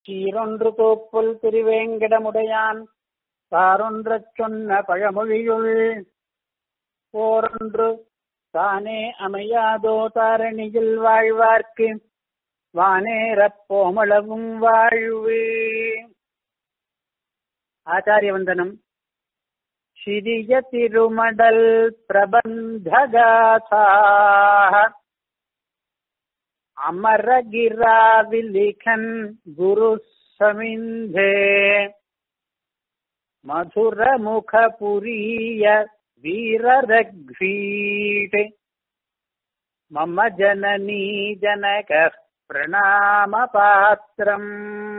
சீரொன்று தோப்புல் திருவேங்கடமுடையான் தாரொன்றச் சொன்ன பழமொழியுள் போரொன்று தானே அமையாதோ தாரணியில் வாழ்வார்க்கு வானேரப் போமளவும் வாழ்வு ஆச்சாரிய வந்தனம் சிறிய திருமடல் பிரபந்தகாதா அமரகிராவிலிகன் குரு சமிந்தே மதுரமுகபுரிய வீரரக்வீட் மம ஜனனீ ஜனக பிரணாமபாத்திரம்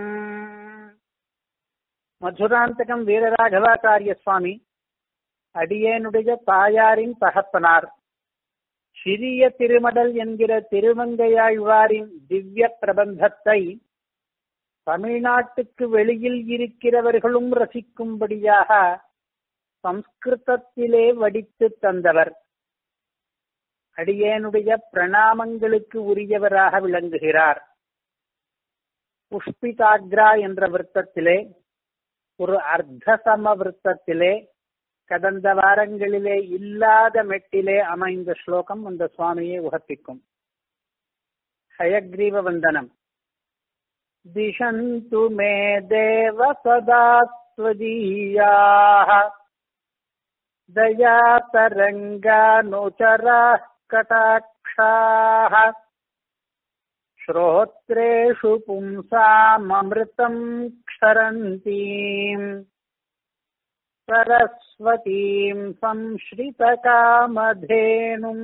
மதுராந்தகம் வீரராகவாச்சாரிய சுவாமி அடியேனுடைய தாயாரின் தகப்பனார் சிறிய திருமடல் என்கிற திருமங்கையாழ்வாரின் திவ்ய பிரபந்தத்தை தமிழ்நாட்டுக்கு வெளியில் இருக்கிறவர்களும் ரசிக்கும்படியாக சம்ஸ்கிருதத்திலே வடித்து தந்தவர் அடியேனுடைய பிரணாமங்களுக்கு உரியவராக விளங்குகிறார் புஷ்பிதாக்ரா என்ற விருத்தத்திலே ஒரு அர்த்தசம விருத்தத்திலே கடந்த வாரங்களிலே இல்லாத மெட்டிலே அமைந்த ஸ்லோகம் அந்த சுவாமியை உகப்பிக்கும் ஹயக்ரீவ வந்தனம் திஷந்து மே தேவ சதாத்வதீயாः दयातरङ्गानुचराः कटाक्षाः श्रोत्रेषु पुंसाममृतम् क्षरन्तीम् सरस्वतीम् संश्रितकामधेनुम्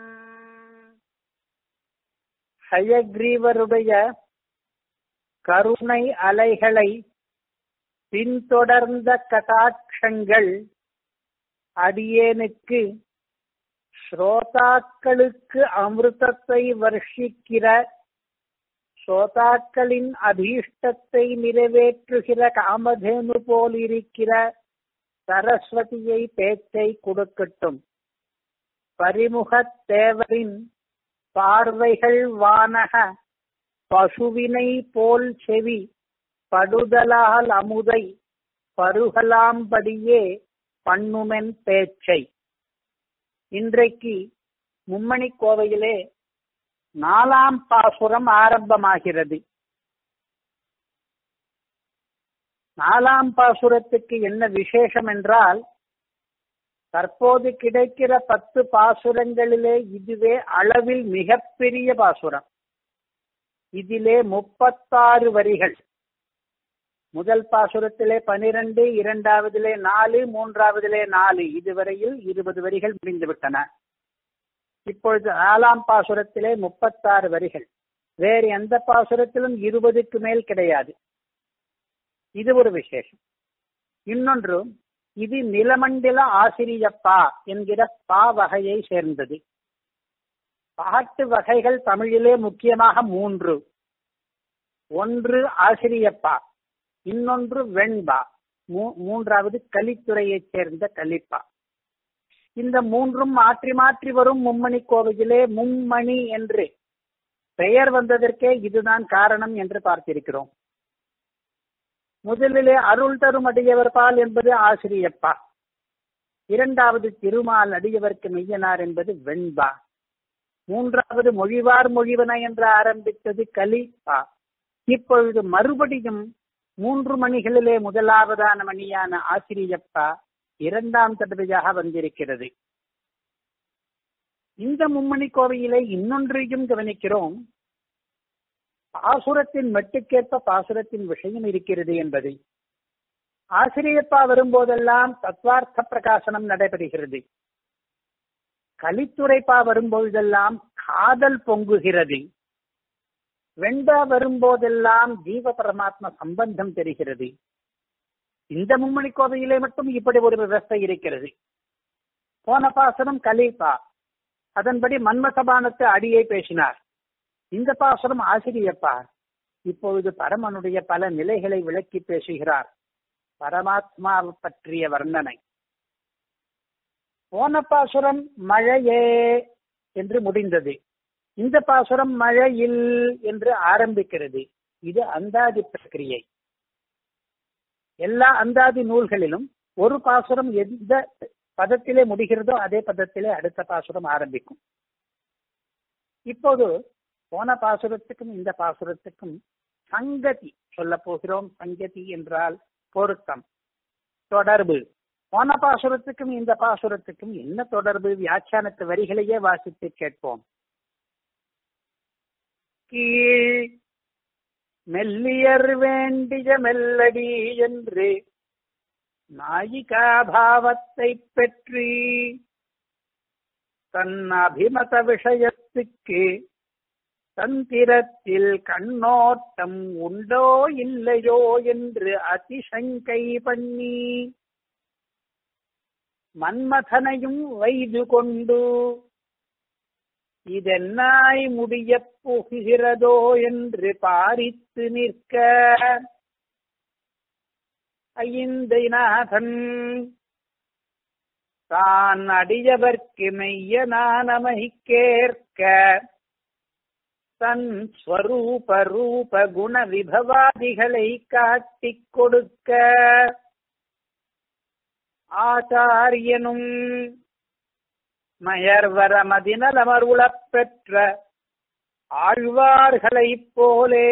ஹயக்ரீவருடைய கருணை அலைகளை பின்தொடர்ந்த கட்டாட்சங்கள் அடியேனுக்கு ஸ்ரோதாக்களுக்கு அமிர்தத்தை வர்ஷிக்கிற ஸ்ரோதாக்களின் அபீஷ்டத்தை நிறைவேற்றுகிற காமதேனு போல் இருக்கிற சரஸ்வதியை பேச்சை கொடுக்கட்டும் பரிமுகத் தேவரின் பார்வைகள் வானக பசுவினை போல் செவி படுதலால் அமுதை பருகலாம்படியே பண்ணுமென் பேச்சை இன்றைக்கு மும்மணி கோவையிலே நாலாம் பாசுரம் ஆரம்பமாகிறது நாலாம் பாசுரத்துக்கு என்ன விசேஷம் என்றால் தற்போது கிடைக்கிற பத்து பாசுரங்களிலே இதுவே அளவில் மிகப்பெரிய பாசுரம் இதிலே முப்பத்தாறு வரிகள் முதல் பாசுரத்திலே பனிரெண்டு இரண்டாவதிலே நாலு மூன்றாவதிலே நாலு இதுவரையில் இருபது வரிகள் முடிந்துவிட்டன இப்பொழுது நாலாம் பாசுரத்திலே முப்பத்தாறு வரிகள் வேறு எந்த பாசுரத்திலும் இருபதுக்கு மேல் கிடையாது இது ஒரு விசேஷம் இன்னொன்று இது நிலமண்டல ஆசிரியப்பா என்கிற பா வகையை சேர்ந்தது பாட்டு வகைகள் தமிழிலே முக்கியமாக மூன்று ஒன்று ஆசிரியப்பா இன்னொன்று வெண்பா மூன்றாவது கலித்துறையைச் சேர்ந்த கலிப்பா இந்த மூன்றும் மாற்றி மாற்றி வரும் மும்மணி கோவையிலே மும்மணி என்று பெயர் வந்ததற்கே இதுதான் காரணம் என்று பார்த்திருக்கிறோம் முதலிலே அருள் தரும் அடியவர் பால் என்பது ஆசிரியப்பா இரண்டாவது திருமால் அடியவர்க்கு மெய்யனார் என்பது வெண்பா மூன்றாவது மொழிவார் மொழிவன என்று ஆரம்பித்தது கலிப்பா இப்பொழுது மறுபடியும் மூன்று மணிகளிலே முதலாவதான மணியான ஆசிரியப்பா இரண்டாம் தடவையாக வந்திருக்கிறது இந்த மும்மணி கோவையிலே இன்னொன்றையும் கவனிக்கிறோம் பாசுரத்தின் மெட்டுக்கேற்ப பாசுரத்தின் விஷயம் இருக்கிறது என்பதை ஆசிரியப்பா வரும்போதெல்லாம் தத்வார்த்த பிரகாசனம் நடைபெறுகிறது கலித்துறைப்பா வரும்பொழுதெல்லாம் காதல் பொங்குகிறது வெண்டா வரும்போதெல்லாம் ஜீவ பரமாத்ம சம்பந்தம் தெரிகிறது இந்த மும்மணி கோவையிலே மட்டும் இப்படி ஒரு விவஸ்தை இருக்கிறது போன பாசனம் கலீபா அதன்படி மன்மசபானத்து அடியை பேசினார் இந்த பாசுரம் ஆசிரியப்பா இப்பொழுது பரமனுடைய பல நிலைகளை விளக்கி பேசுகிறார் பரமாத்மா பற்றிய வர்ணனை போன பாசுரம் மழையே என்று முடிந்தது இந்த பாசுரம் மழையில் என்று ஆரம்பிக்கிறது இது அந்தாதி பிரக்கிரியை எல்லா அந்தாதி நூல்களிலும் ஒரு பாசுரம் எந்த பதத்திலே முடிகிறதோ அதே பதத்திலே அடுத்த பாசுரம் ஆரம்பிக்கும் இப்போது போன பாசுரத்துக்கும் இந்த பாசுரத்துக்கும் சங்கதி சொல்ல போகிறோம் சங்கதி என்றால் பொருத்தம் தொடர்பு போன பாசுரத்துக்கும் இந்த பாசுரத்துக்கும் என்ன தொடர்பு வியாக்கியானத்து வரிகளையே வாசித்து கேட்போம் கீழ் மெல்லியர் வேண்டிய மெல்லடி என்று நாயிகாபாவத்தை பெற்றி தன் அபிமத விஷயத்துக்கு தந்திரத்தில் கண்ணோட்டம் உண்டோ இல்லையோ என்று அதிசங்கை பண்ணி மன்மதனையும் வைது கொண்டு இதென்னாய் முடியப் போகிறதோ என்று பாரித்து நிற்க ஐந்தைநாதன் தான் அடியவர்க்கு மெய்யனானமைக்கேற்க தன் ஸ்வரூப ரூப குண விபவாதிகளை காட்டிக் கொடுக்க ஆச்சாரியனும் மயர்வரமதினலமருளப் பெற்ற ஆழ்வார்களைப் போலே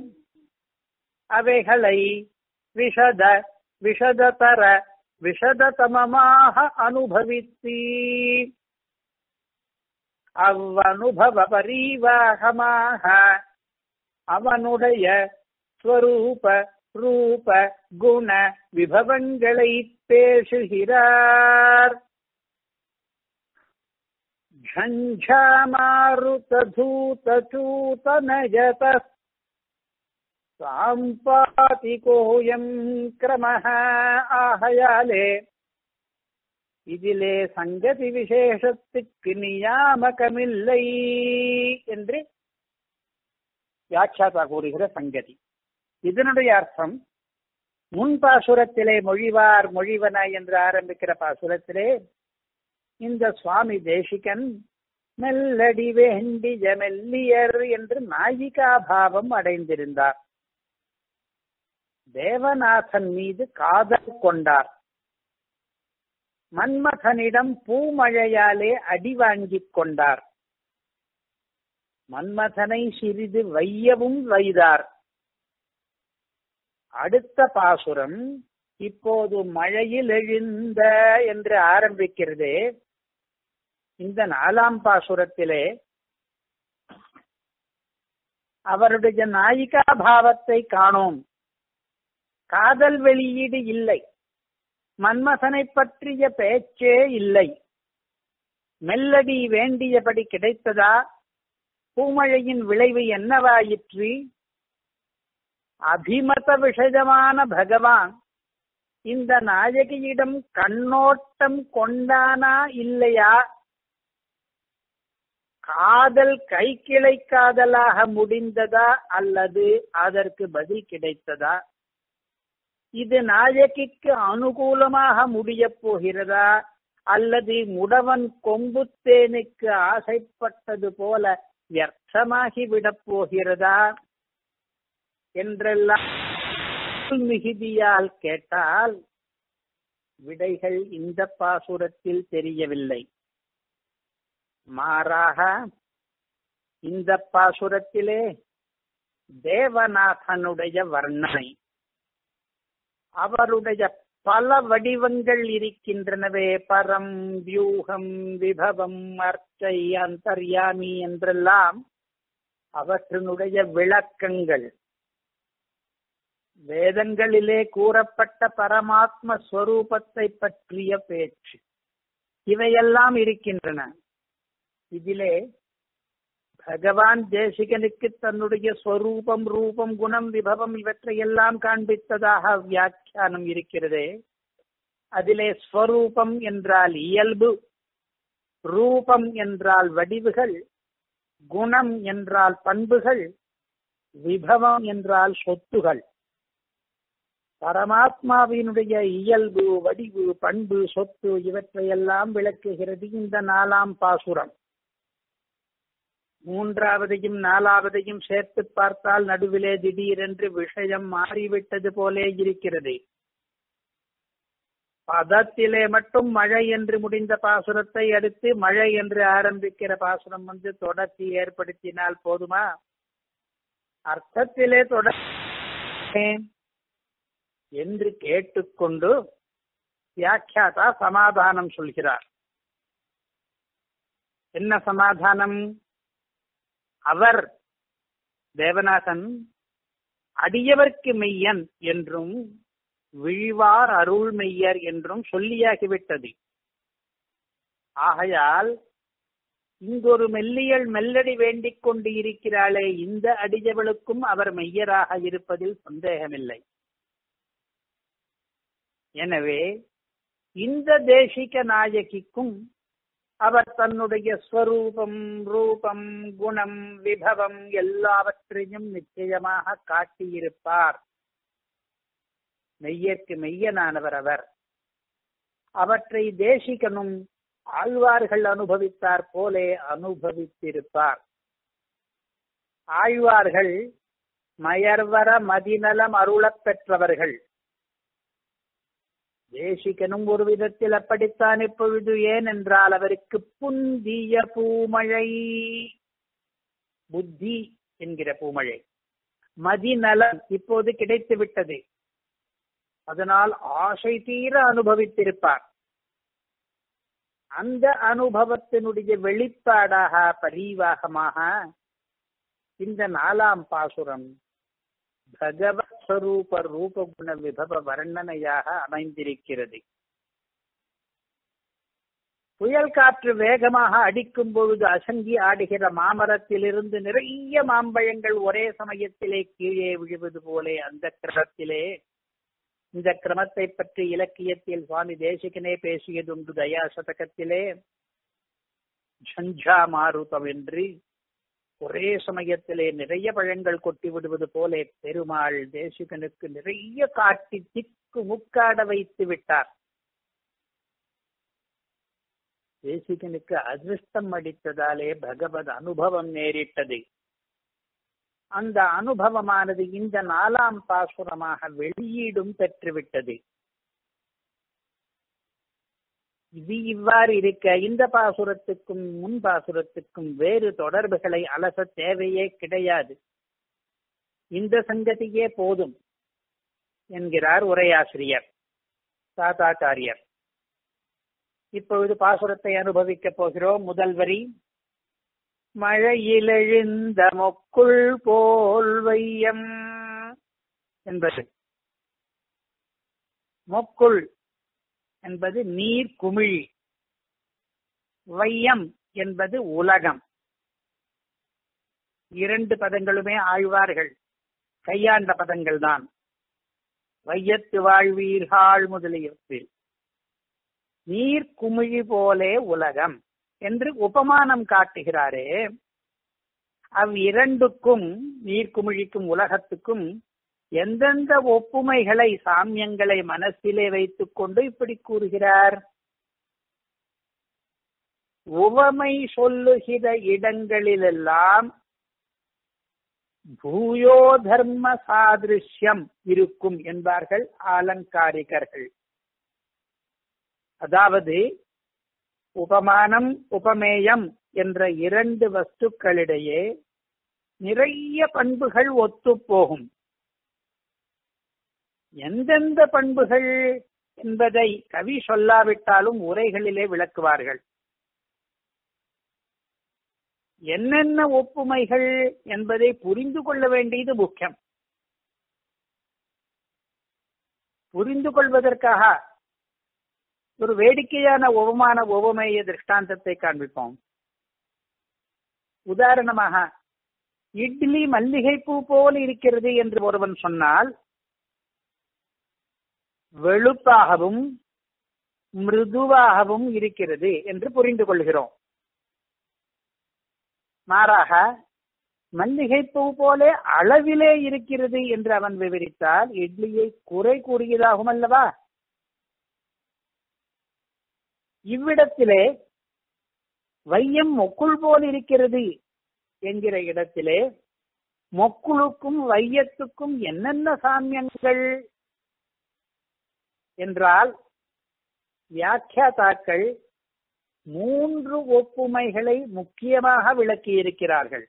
அவைகளை விஷத விஷததர விஷததமமாக அனுபவித்தி அவ்வனுபவ பரிவாகமாக அவனுடைய ஸ்வரூப ரூப குண விபவங்களை பேசுகிறார் झञ्झामारुतधूतचूतनयत சாம்பாதிகோயம் கிரமஹ ஆகையாலே இதிலே சங்கதி விசேஷத்துக்கு நியாமகமில்லை என்று வியாக்கியாதா கூறுகிற சங்கதி இதனுடைய அர்த்தம் முன் பாசுரத்திலே மொழிவார் மொழிவன என்று ஆரம்பிக்கிற பாசுரத்திலே இந்த சுவாமி தேசிகன் மெல்லடி வேண்டிய மெல்லியர் என்று நாயிகாபாவம் அடைந்திருந்தார் தேவநாதன் மீது காதல் கொண்டார் மன்மதனிடம் பூமழையாலே அடி வாங்கிக் கொண்டார் மன்மதனை சிறிது வையவும் வைதார் அடுத்த பாசுரம் இப்போது மழையில் எழுந்த என்று ஆரம்பிக்கிறதே இந்த நாலாம் பாசுரத்திலே அவருடைய நாயிகா பாவத்தை காணோம் காதல் வெளியீடு இல்லை மன்மதனை பற்றிய பேச்சே இல்லை மெல்லடி வேண்டியபடி கிடைத்ததா பூமழையின் விளைவு என்னவாயிற்று அபிமத விஷயமான பகவான் இந்த நாயகியிடம் கண்ணோட்டம் கொண்டானா இல்லையா காதல் கை கிளை காதலாக முடிந்ததா அல்லது அதற்கு பதில் கிடைத்ததா இது நாயகிக்கு அனுகூலமாக முடியப் போகிறதா அல்லது முடவன் கொம்புத்தேனுக்கு ஆசைப்பட்டது போல வியர்த்தமாகி விடப் போகிறதா என்றெல்லாம் மிகுதியால் கேட்டால் விடைகள் இந்த பாசுரத்தில் தெரியவில்லை மாறாக இந்த பாசுரத்திலே தேவநாதனுடைய வர்ணனை அவருடைய பல வடிவங்கள் இருக்கின்றனவே பரம் வியூகம் விபவம் அர்ச்சை அந்தர்யாமி என்றெல்லாம் அவற்றினுடைய விளக்கங்கள் வேதங்களிலே கூறப்பட்ட பரமாத்ம ஸ்வரூபத்தை பற்றிய பேச்சு இவையெல்லாம் இருக்கின்றன இதிலே பகவான் தேசிகனுக்கு தன்னுடைய ஸ்வரூபம் ரூபம் குணம் விபவம் இவற்றையெல்லாம் காண்பித்ததாக வியாக்கியானம் இருக்கிறதே அதிலே ஸ்வரூபம் என்றால் இயல்பு ரூபம் என்றால் வடிவுகள் குணம் என்றால் பண்புகள் விபவம் என்றால் சொத்துகள் பரமாத்மாவினுடைய இயல்பு வடிவு பண்பு சொத்து இவற்றையெல்லாம் விளக்குகிறது இந்த நாலாம் பாசுரம் மூன்றாவதையும் நாலாவதையும் சேர்த்து பார்த்தால் நடுவிலே திடீரென்று விஷயம் மாறிவிட்டது போலே இருக்கிறது பதத்திலே மட்டும் மழை என்று முடிந்த பாசுரத்தை அடுத்து மழை என்று ஆரம்பிக்கிற பாசுரம் வந்து தொடர்ச்சி ஏற்படுத்தினால் போதுமா அர்த்தத்திலே தொடர் என்று கேட்டுக்கொண்டு வியாக்கியாதா சமாதானம் சொல்கிறார் என்ன சமாதானம் அவர் தேவநாதன் அடியவர்க்கு மெய்யன் என்றும் விழிவார் அருள் மெய்யர் என்றும் சொல்லியாகிவிட்டது ஆகையால் இங்கொரு மெல்லியல் மெல்லடி வேண்டிக் கொண்டு இருக்கிறாளே இந்த அடியவளுக்கும் அவர் மெய்யராக இருப்பதில் சந்தேகமில்லை எனவே இந்த தேசிக நாயகிக்கும் அவர் தன்னுடைய ஸ்வரூபம் ரூபம் குணம் விபவம் எல்லாவற்றையும் நிச்சயமாக காட்டியிருப்பார் மெய்யற்கு மெய்யனானவர் அவர் அவற்றை தேசிகனும் ஆழ்வார்கள் அனுபவித்தார் போலே அனுபவித்திருப்பார் ஆழ்வார்கள் மயர்வர மதிநலம் அருளப் பெற்றவர்கள் தேசிகனும் ஒரு விதத்தில் அப்படித்தான் இப்பொழுது ஏன் என்றால் அவருக்கு புந்திய பூமழை புத்தி என்கிற பூமழை மதிநலம் இப்போது கிடைத்து விட்டது அதனால் ஆசை தீர அனுபவித்திருப்பார் அந்த அனுபவத்தினுடைய வெளிப்பாடாக பரிவாகமாக இந்த நாலாம் பாசுரம் பகவத் ஸ்வரூப ரூபகுண விபவ வர்ணனையாக அமைந்திருக்கிறது புயல் காற்று வேகமாக அடிக்கும் பொழுது அசங்கி ஆடுகிற மாமரத்திலிருந்து நிறைய மாம்பழங்கள் ஒரே சமயத்திலே கீழே விழுவது போலே அந்த கிரமத்திலே இந்த கிரமத்தை பற்றி இலக்கியத்தில் சுவாமி தேசிகனே பேசியதுண்டு தயா சதகத்திலே ஜஞ்சா மாருதம் என்று ஒரே சமயத்திலே நிறைய பழங்கள் கொட்டி விடுவது போலே பெருமாள் தேசிகனுக்கு நிறைய காட்டி திக்கு முக்காட வைத்து விட்டார் தேசிகனுக்கு அதிர்ஷ்டம் அடித்ததாலே பகவத் அனுபவம் நேரிட்டது அந்த அனுபவமானது இந்த நாலாம் பாசுரமாக வெளியீடும் பெற்றுவிட்டது இது இவ்வாறு இருக்க இந்த பாசுரத்துக்கும் முன் பாசுரத்துக்கும் வேறு தொடர்புகளை அலச தேவையே கிடையாது இந்த சங்கதியே போதும் என்கிறார் உரையாசிரியர் தாத்தாச்சாரியர் இப்பொழுது பாசுரத்தை அனுபவிக்கப் போகிறோம் முதல் வரி மழையிலெழுந்த மொக்குள் போல் வையம் என்பது மொக்குள் என்பது நீர் குமிழி வையம் என்பது உலகம் இரண்டு பதங்களுமே ஆழ்வார்கள் கையாண்ட பதங்கள் தான் வையத்து வாழ்வீர்கள் முதலியவற்றில் நீர் குமிழி போலே உலகம் என்று உபமானம் காட்டுகிறாரே அவ் இரண்டுக்கும் நீர்க்குமிழிக்கும் உலகத்துக்கும் எந்தெந்த ஒப்புமைகளை சாமியங்களை மனசிலே வைத்துக் கொண்டு இப்படி கூறுகிறார் உவமை சொல்லுகிற இடங்களிலெல்லாம் பூயோ தர்ம சாதிருஷ்யம் இருக்கும் என்பார்கள் ஆலங்காரிகர்கள் அதாவது உபமானம் உபமேயம் என்ற இரண்டு வஸ்துக்களிடையே நிறைய பண்புகள் ஒத்துப்போகும் எந்தெந்த பண்புகள் என்பதை கவி சொல்லாவிட்டாலும் உரைகளிலே விளக்குவார்கள் என்னென்ன ஒப்புமைகள் என்பதை புரிந்து கொள்ள வேண்டியது முக்கியம் புரிந்து கொள்வதற்காக ஒரு வேடிக்கையான உபமான உபமேய திருஷ்டாந்தத்தை காண்பிப்போம் உதாரணமாக இட்லி மல்லிகை பூ போல் இருக்கிறது என்று ஒருவன் சொன்னால் வெளுப்பாகவும் மிருதுவாகவும் இருக்கிறது என்று புரிந்து கொள்கிறோம் மாறாக மல்லிகை பூ போலே அளவிலே இருக்கிறது என்று அவன் விவரித்தால் இட்லியை குறை கூறியதாகும் அல்லவா இவ்விடத்திலே வையம் மொக்குள் போல் இருக்கிறது என்கிற இடத்திலே மொக்குளுக்கும் வையத்துக்கும் என்னென்ன சாமியங்கள் என்றால் வியாக்கியாதாக்கள் மூன்று ஒப்புமைகளை முக்கியமாக விளக்கியிருக்கிறார்கள்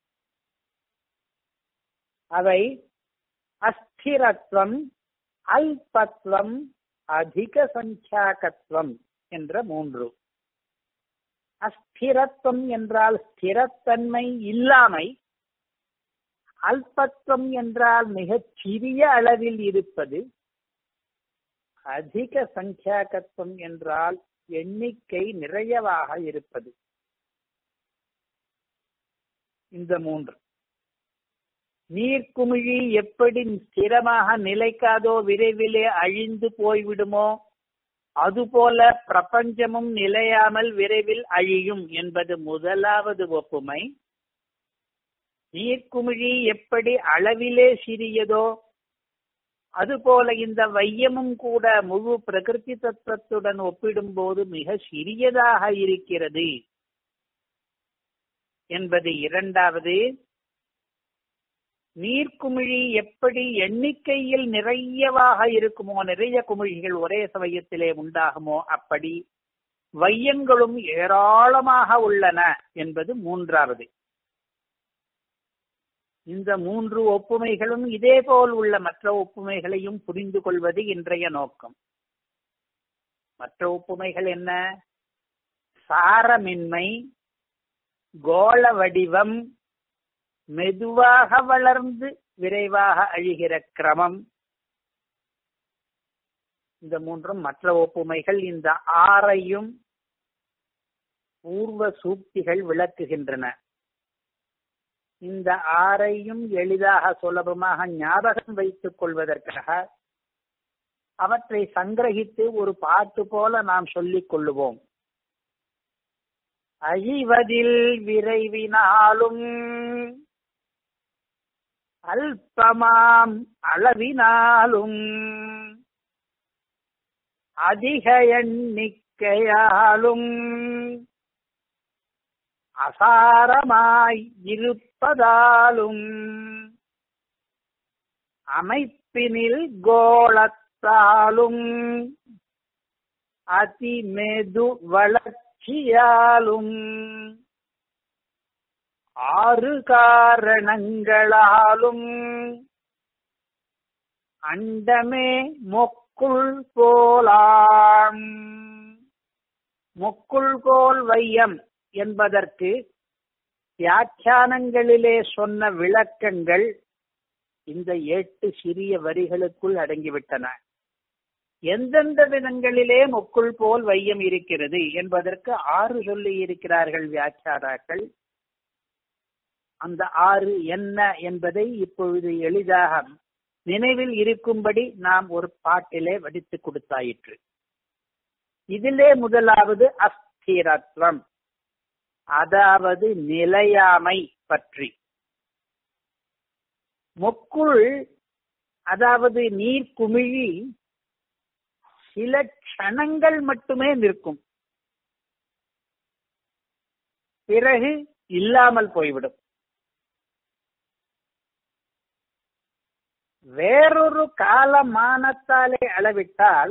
அவை அஸ்திரத்துவம் அல்பத்வம் அதிக சங்கியாகத்துவம் என்ற மூன்று அஸ்திரத்துவம் என்றால் ஸ்திரத்தன்மை இல்லாமை அல்பத்துவம் என்றால் மிகச் சிறிய அளவில் இருப்பது அதிக சங்கியாகத்துவம் என்றால் எண்ணிக்கை நிறையவாக இருப்பது இந்த மூன்று நீர்க்குமிழி எப்படி ஸ்திரமாக நிலைக்காதோ விரைவிலே அழிந்து போய்விடுமோ அதுபோல பிரபஞ்சமும் நிலையாமல் விரைவில் அழியும் என்பது முதலாவது ஒப்புமை நீர்க்குமிழி எப்படி அளவிலே சிறியதோ அதுபோல இந்த வையமும் கூட முழு பிரகிருதி தத்துவத்துடன் ஒப்பிடும்போது மிக சிறியதாக இருக்கிறது என்பது இரண்டாவது நீர்க்குமிழி எப்படி எண்ணிக்கையில் நிறையவாக இருக்குமோ நிறைய குமிழிகள் ஒரே சமயத்திலே உண்டாகுமோ அப்படி வையங்களும் ஏராளமாக உள்ளன என்பது மூன்றாவது இந்த மூன்று ஒப்புமைகளும் இதேபோல் உள்ள மற்ற ஒப்புமைகளையும் புரிந்து கொள்வது இன்றைய நோக்கம் மற்ற ஒப்புமைகள் என்ன சாரமின்மை கோள வடிவம் மெதுவாக வளர்ந்து விரைவாக அழிகிற கிரமம் இந்த மூன்றும் மற்ற ஒப்புமைகள் இந்த ஆறையும் பூர்வ சூக்திகள் விளக்குகின்றன இந்த ஆறையும் எளிதாக சுலபமாக ஞாபகம் வைத்துக் கொள்வதற்காக அவற்றை சங்கிரகித்து ஒரு பாட்டு போல நாம் சொல்லிக் கொள்ளுவோம் அழிவதில் விரைவினாலும் அல்பமாம் அளவினாலும் அதிக எண்ணிக்கையாலும் அசாரமாய் இருப்பதாலும் அமைப்பினில் கோளத்தாலும் அதிமெது வளர்ச்சியாலும் ஆறு காரணங்களாலும் அண்டமே மொக்குள் போலாம் மொக்குள் கோல் வையம் என்பதற்கு வியாக்கியானங்களிலே சொன்ன விளக்கங்கள் இந்த எட்டு சிறிய வரிகளுக்குள் அடங்கிவிட்டன எந்தெந்த விதங்களிலே மொக்குள் போல் வையம் இருக்கிறது என்பதற்கு ஆறு சொல்லி இருக்கிறார்கள் வியாக்கியாதாக்கள் அந்த ஆறு என்ன என்பதை இப்பொழுது எளிதாக நினைவில் இருக்கும்படி நாம் ஒரு பாட்டிலே வடித்து கொடுத்தாயிற்று இதிலே முதலாவது அஸ்திரத்வம் அதாவது நிலையாமை பற்றி மொக்குள் அதாவது நீர் குமிழி சில க்ஷணங்கள் மட்டுமே நிற்கும் பிறகு இல்லாமல் போய்விடும் வேறொரு காலமானத்தாலே அளவிட்டால்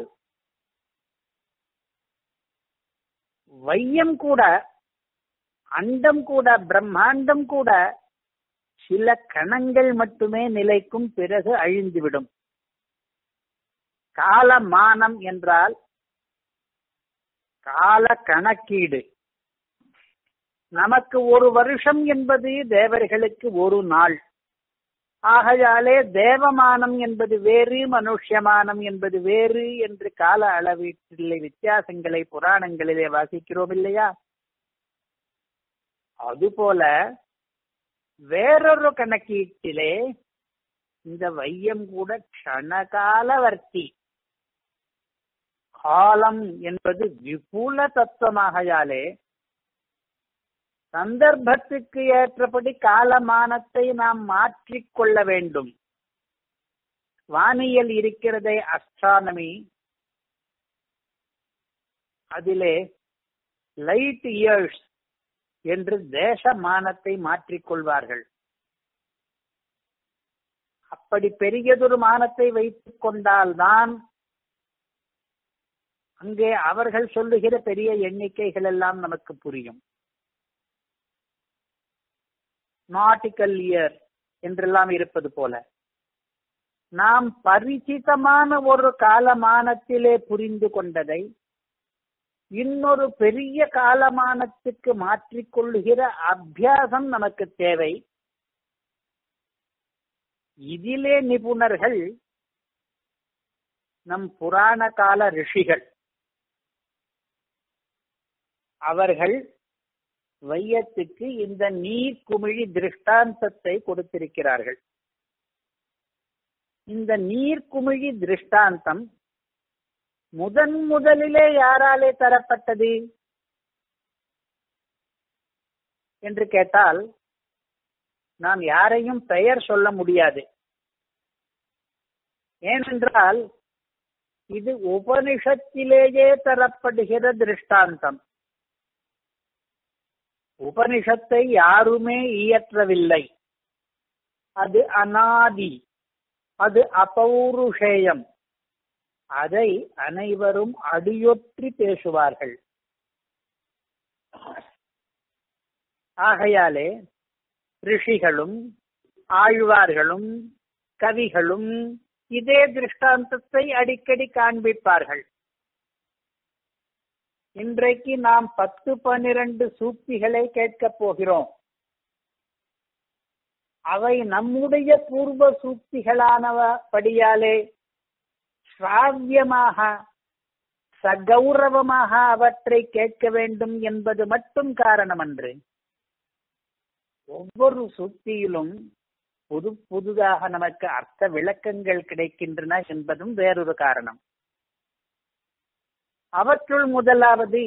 வையம் கூட அண்டம் கூட பிரம்மாண்டம் கூட சில கணங்கள் மட்டுமே நிலைக்கும் பிறகு அழிந்துவிடும் காலமானம் என்றால் கால கணக்கீடு நமக்கு ஒரு வருஷம் என்பது தேவர்களுக்கு ஒரு நாள் ஆகையாலே தேவமானம் என்பது வேறு மனுஷ்யமானம் என்பது வேறு என்று கால அளவீட்டிலே வித்தியாசங்களை புராணங்களிலே வாசிக்கிறோம் இல்லையா அதுபோல வேறொரு கணக்கீட்டிலே இந்த வையம் கூட க்ஷணகாலவர்த்தி காலம் என்பது விபுல தத்துவமாகையாலே சந்தர்ப்பத்துக்கு ஏற்றபடி காலமானத்தை நாம் மாற்றிக்கொள்ள வேண்டும் வானியல் இருக்கிறதே அஸ்ட்ரானமி அதிலே லைட் இயர்ஸ் என்று தேச மானத்தை மாற்றிக்கொள்வார்கள் அப்படி பெரியதொரு மானத்தை வைத்துக் கொண்டால்தான் அங்கே அவர்கள் சொல்லுகிற பெரிய எண்ணிக்கைகள் எல்லாம் நமக்கு புரியும் நாட்டிக்கல் இயர் என்றெல்லாம் இருப்பது போல நாம் பரிச்சிதமான ஒரு காலமானத்திலே புரிந்து கொண்டதை இன்னொரு பெரிய காலமானத்துக்கு மாற்றிக்கொள்ளுகிற அபியாசம் நமக்கு தேவை இதிலே நிபுணர்கள் நம் புராண கால ரிஷிகள் அவர்கள் வையத்துக்கு இந்த நீர் குமிழி திருஷ்டாந்தத்தை கொடுத்திருக்கிறார்கள் இந்த நீர்க்குமிழி திருஷ்டாந்தம் முதன் முதலிலே யாராலே தரப்பட்டது என்று கேட்டால் நாம் யாரையும் பெயர் சொல்ல முடியாது ஏனென்றால் இது உபனிஷத்திலேயே தரப்படுகிற திருஷ்டாந்தம் உபனிஷத்தை யாருமே இயற்றவில்லை அது அனாதி அது அபௌருஷேயம் அதை அனைவரும் அடியொற்றி பேசுவார்கள் ஆகையாலே ரிஷிகளும் ஆழ்வார்களும் கவிகளும் இதே திருஷ்டாந்தத்தை அடிக்கடி காண்பிப்பார்கள் இன்றைக்கு நாம் பத்து பன்னிரண்டு சூக்திகளை கேட்கப் போகிறோம் அவை நம்முடைய பூர்வ சூக்திகளானபடியாலே சிராவியமாக சகௌரவமாக அவற்றை கேட்க வேண்டும் என்பது மட்டும் காரணமன்று ஒவ்வொரு சுத்தியிலும் புது புதுதாக நமக்கு அர்த்த விளக்கங்கள் கிடைக்கின்றன என்பதும் வேறொரு காரணம் அவற்றுள் முதலாவது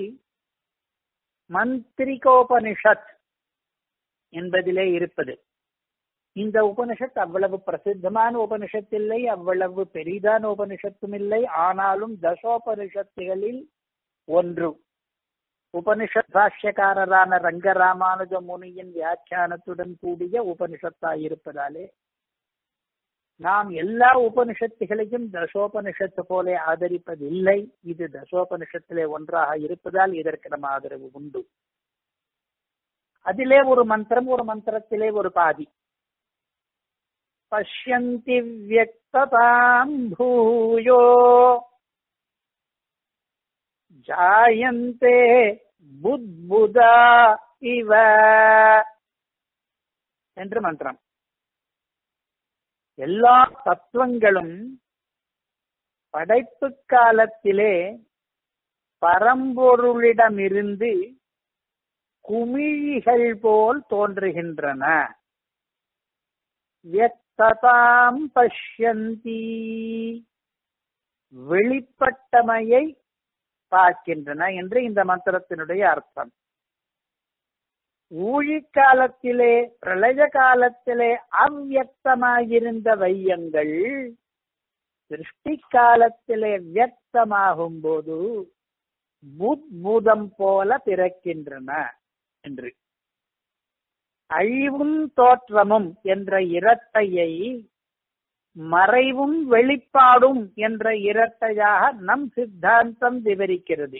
மந்திரிகோபனிஷத் என்பதிலே இருப்பது இந்த உபனிஷத் அவ்வளவு பிரசித்தமான உபனிஷத் இல்லை அவ்வளவு பெரிதான உபனிஷத்தும் இல்லை ஆனாலும் தசோபனிஷத்துகளில் ஒன்று உபனிஷத் பாஷ்யக்காரரான ரங்கராமானுஜ முனியின் வியாக்கியானத்துடன் கூடிய உபனிஷத்தாயிருப்பதாலே நாம் எல்லா உபனிஷத்துகளையும் தசோபனிஷத்து போல ஆதரிப்பதில்லை இது தசோபனிஷத்திலே ஒன்றாக இருப்பதால் இதற்கு நம்ம ஆதரவு உண்டு அதிலே ஒரு மந்திரம் ஒரு மந்திரத்திலே ஒரு பாதி பஷ்யந்தி வியக்ததாம் பூயோ ஜாயந்தே புத்புதா இவ என்று மந்திரம் எல்லா தத்துவங்களும் படைப்பு காலத்திலே பரம்பொருளிடமிருந்து குமிழிகள் போல் தோன்றுகின்றன வியக்ததாம் பஷ்யந்தி வெளிப்பட்டமையை பார்க்கின்றன என்று இந்த மந்திரத்தினுடைய அர்த்தம் ஊழி காலத்திலே பிரளய காலத்திலே அவ்வியக்தமாயிருந்த வையங்கள் சிருஷ்டி காலத்திலே வியக்தமாகும் போது புத்புதம் போல பிறக்கின்றன என்று அழிவும் தோற்றமும் என்ற இரட்டையை மறைவும் வெளிப்பாடும் என்ற இரட்டையாக நம் சித்தாந்தம் விவரிக்கிறது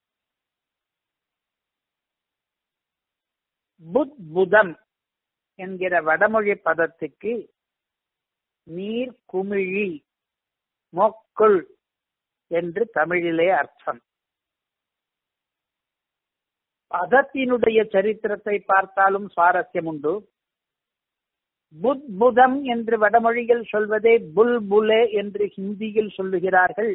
புத்புதம் என்கிற வடமொழி பதத்துக்கு நீர் குமிழி மொக்குள் என்று தமிழிலே அர்த்தம் பதத்தினுடைய சரித்திரத்தை பார்த்தாலும் சுவாரஸ்யம் உண்டு புத்புதம் என்று வடமொழியில் சொல்வதே புல்புலே என்று ஹிந்தியில் சொல்லுகிறார்கள்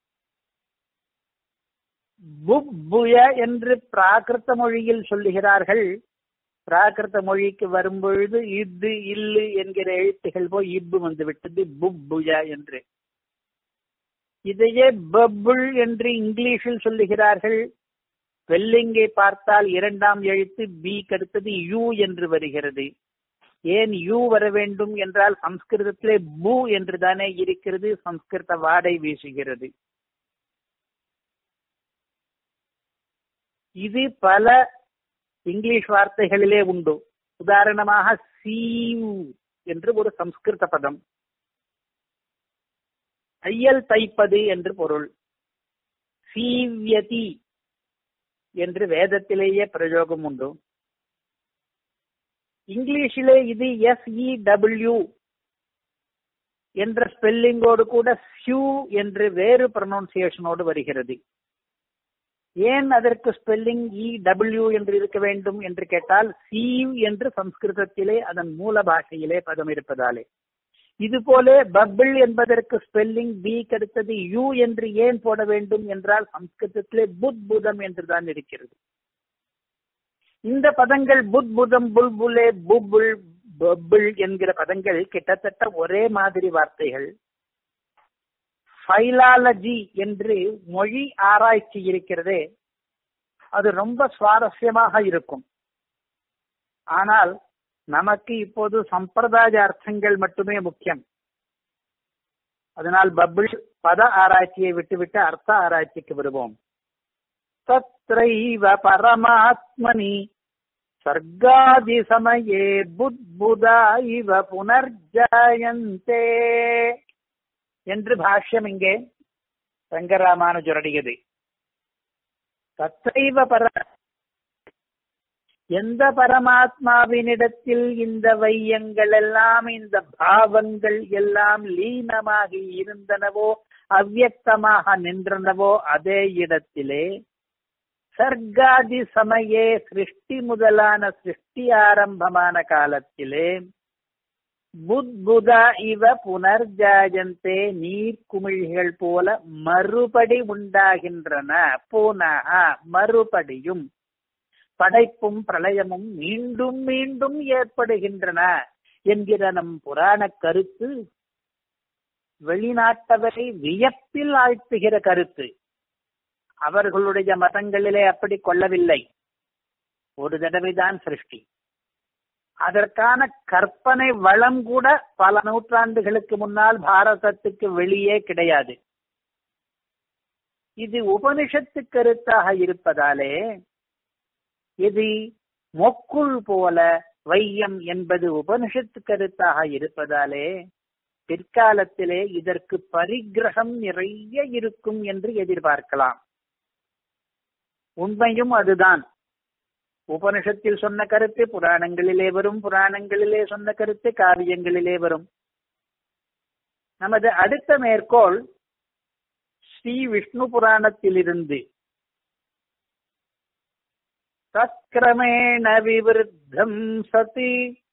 புப்புய என்று பிராகிருத மொழியில் சொல்லுகிறார்கள் பிராகிருத மொழிக்கு வரும்பொழுது இத்து இல்லு என்கிற எழுத்துகள் போய் இப்பு வந்து விட்டது புப்புய என்று இதையே பப்புள் என்று இங்கிலீஷில் சொல்லுகிறார்கள் ஸ்பெல்லிங்கை பார்த்தால் இரண்டாம் எழுத்து பி கடுத்தது யூ என்று வருகிறது ஏன் யூ வர வேண்டும் என்றால் சம்ஸ்கிருதத்திலே பூ என்று தானே இருக்கிறது சம்ஸ்கிருத வாடை வீசுகிறது இது பல இங்கிலீஷ் வார்த்தைகளிலே உண்டு உதாரணமாக சீவ் என்று ஒரு சம்ஸ்கிருத பதம் தையல் தைப்பது என்று பொருள் சீவ்யதி என்று வேதத்திலேயே பிரயோகம் உண்டு இங்கிலீஷிலே இது எஸ்இ டபிள்யூ என்ற ஸ்பெல்லிங்கோடு கூட சியூ என்று வேறு ப்ரொனவுன்சியேஷனோடு வருகிறது ஏன் அதற்கு ஸ்பெல்லிங் இ டபிள்யூ என்று இருக்க வேண்டும் என்று கேட்டால் சீவ் என்று சம்ஸ்கிருதத்திலே அதன் மூல பாஷையிலே பதம் இருப்பதாலே இது போல பபிள் என்பதற்கு ஸ்பெல்லிங் பி கடுத்தது யூ என்று ஏன் போட வேண்டும் என்றால் சம்ஸ்கிருதத்திலே புத் புதம் என்றுதான் இருக்கிறது இந்த பதங்கள் புத் புதம் புல்புலே புபுல் பபிள் என்கிற பதங்கள் கிட்டத்தட்ட ஒரே மாதிரி வார்த்தைகள் ஃபைலாலஜி என்று மொழி ஆராய்ச்சி இருக்கிறதே அது ரொம்ப சுவாரஸ்யமாக இருக்கும் ஆனால் நமக்கு இப்போது சம்பிரதாய அர்த்தங்கள் மட்டுமே முக்கியம் அதனால் பபிள் பத ஆராய்ச்சியை விட்டுவிட்டு அர்த்த ஆராய்ச்சிக்கு வருவோம் தத்ரைவ பரமாத்மனி சர்க்காதி சமயே புத்புதா இவ புனர்ஜயந்தே என்று பாஷ்யம் இங்கே ரங்கராமானுஜருடையது தத்தைவ பர எந்த பரமாத்மாவினிடத்தில் இந்த வையங்கள் எல்லாம் இந்த பாவங்கள் எல்லாம் லீனமாகி இருந்தனவோ அவ்வியக்தமாக நின்றனவோ அதே இடத்திலே சர்க்காதி சமயே சிருஷ்டி முதலான சிருஷ்டி ஆரம்பமான காலத்திலே புத்புதா இவ புனர்ஜாயந்தே நீர்க்குமிழிகள் போல மறுபடி உண்டாகின்றன புனக மறுபடியும் படைப்பும் பிரளயமும் மீண்டும் மீண்டும் ஏற்படுகின்றன என்கிற நம் புராண கருத்து வெளிநாட்டவரை வியப்பில் ஆழ்த்துகிற கருத்து அவர்களுடைய மதங்களிலே அப்படி கொள்ளவில்லை ஒரு தடவைதான் சிருஷ்டி அதற்கான கற்பனை வளம் கூட பல நூற்றாண்டுகளுக்கு முன்னால் பாரதத்துக்கு வெளியே கிடையாது இது உபனிஷத்து கருத்தாக இருப்பதாலே இது மொக்குள் போல வையம் என்பது உபனிஷத்து கருத்தாக இருப்பதாலே பிற்காலத்திலே இதற்கு பரிகிரகம் நிறைய இருக்கும் என்று எதிர்பார்க்கலாம் உண்மையும் அதுதான் உபனிஷத்தில் சொன்ன கருத்து புராணங்களிலே வரும் புராணங்களிலே சொன்ன கருத்து காவியங்களிலே வரும் நமது அடுத்த மேற்கோள் ஸ்ரீ விஷ்ணு புராணத்திலிருந்து தத்கிரமேண விவருத்தம் சதி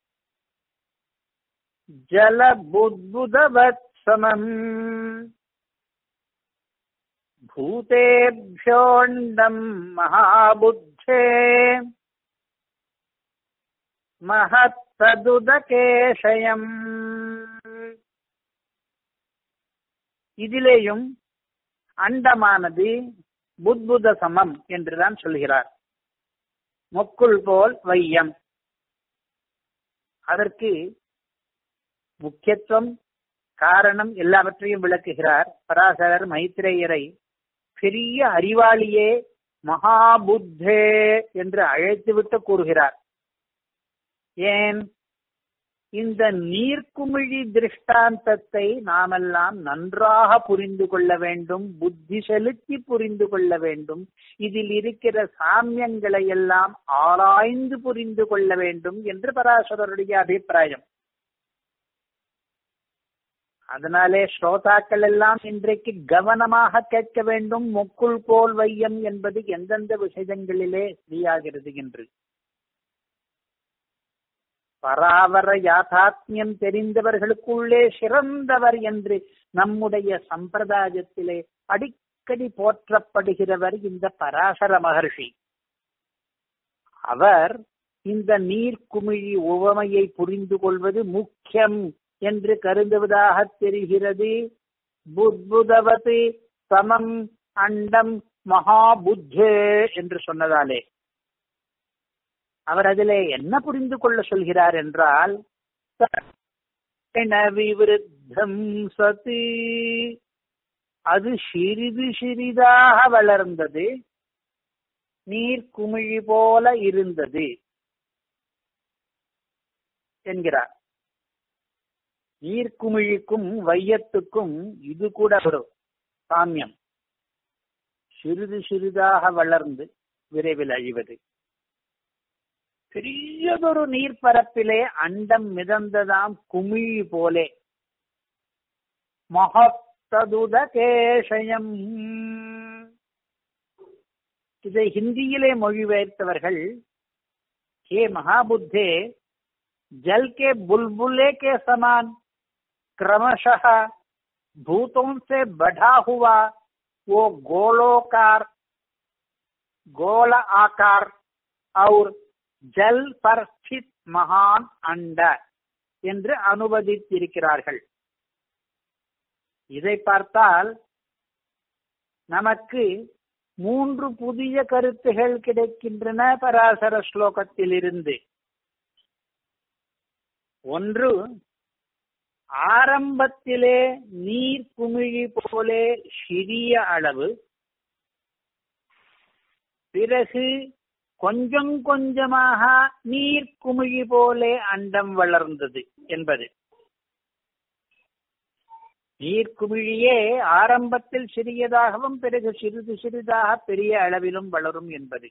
ஜலபுத்புதவத் சமம் பூதேभ्योऽण्डम् महाबुद्धे மகத்ததுதகேஷயம் இதிலேயும் அண்டமானது புத்புத சமம் என்றுதான் சொல்கிறார் மொக்குள் போல் வையம் அதற்கு முக்கியத்துவம் காரணம் எல்லாவற்றையும் விளக்குகிறார் பராசரர் மைத்ரேயரை பெரிய அறிவாளியே மகாபுத்தே என்று அழைத்துவிட்டு கூறுகிறார் ஏன் இந்த நீர்க்குமிழி திருஷ்டாந்தத்தை நாமெல்லாம் நன்றாக புரிந்து கொள்ள வேண்டும் புத்தி செலுத்தி புரிந்து கொள்ள வேண்டும் இதில் இருக்கிற சாமியங்களை எல்லாம் ஆராய்ந்து புரிந்து கொள்ள வேண்டும் என்று பராசரருடைய அபிப்பிராயம் அதனாலே ஸ்ரோதாக்கள் எல்லாம் இன்றைக்கு கவனமாக கேட்க வேண்டும் முக்குள் போல் வையம் என்பது எந்தெந்த விஷயங்களிலே சரியாகிறது என்று பராவர யாதாத்மியம் தெரிந்தவர்களுக்குள்ளே சிறந்தவர் என்று நம்முடைய சம்பிரதாயத்திலே அடிக்கடி போற்றப்படுகிறவர் இந்த பராசர மகர்ஷி அவர் இந்த நீர்க்குமிழி உவமையை புரிந்து கொள்வது முக்கியம் என்று கருதுவதாக தெரிகிறது புத்புதவதி சமம் அண்டம் மகாபுத்தே என்று சொன்னதாலே அவர் அதிலே என்ன புரிந்து கொள்ள சொல்கிறார் என்றால் விவருத்தம் சதி அது சிறிது சிறிதாக வளர்ந்தது நீர் குமிழி போல இருந்தது என்கிறார் நீர்க்குமிழிக்கும் வையத்துக்கும் இது கூட ஒரு சாமியம் சிறிது சிறிதாக வளர்ந்து விரைவில் அழிவது பெரியதொரு நீர்ப்பரப்பிலே அண்டம் மிதந்ததாம் குமிழி போலே மகத்ததுத கேஷயம் இதை ஹிந்தியிலே மொழிபெயர்த்தவர்கள் ஹே மகாபுத்தே जल के बुलबुले के समान क्रमशः भूतों से बढ़ा हुआ वो गोलोकार गोल आकार और जल पर स्थित महान अंड என்று அனுவதித்திருக்கிறார்கள் இதை பார்த்தால் நமக்கு மூன்று புதிய கருத்துகள் கிடைக்கின்றன பராசர ஸ்லோகத்திலிருந்து ஒன்று ஆரம்பத்திலே நீர் குமிழி போலே சிறிய அளவு பிறகு கொஞ்சம் கொஞ்சமாக நீர் குமிழி போலே அண்டம் வளர்ந்தது என்பது நீர்க்குமிழியே ஆரம்பத்தில் சிறியதாகவும் பிறகு சிறிது சிறிதாக பெரிய அளவிலும் வளரும் என்பது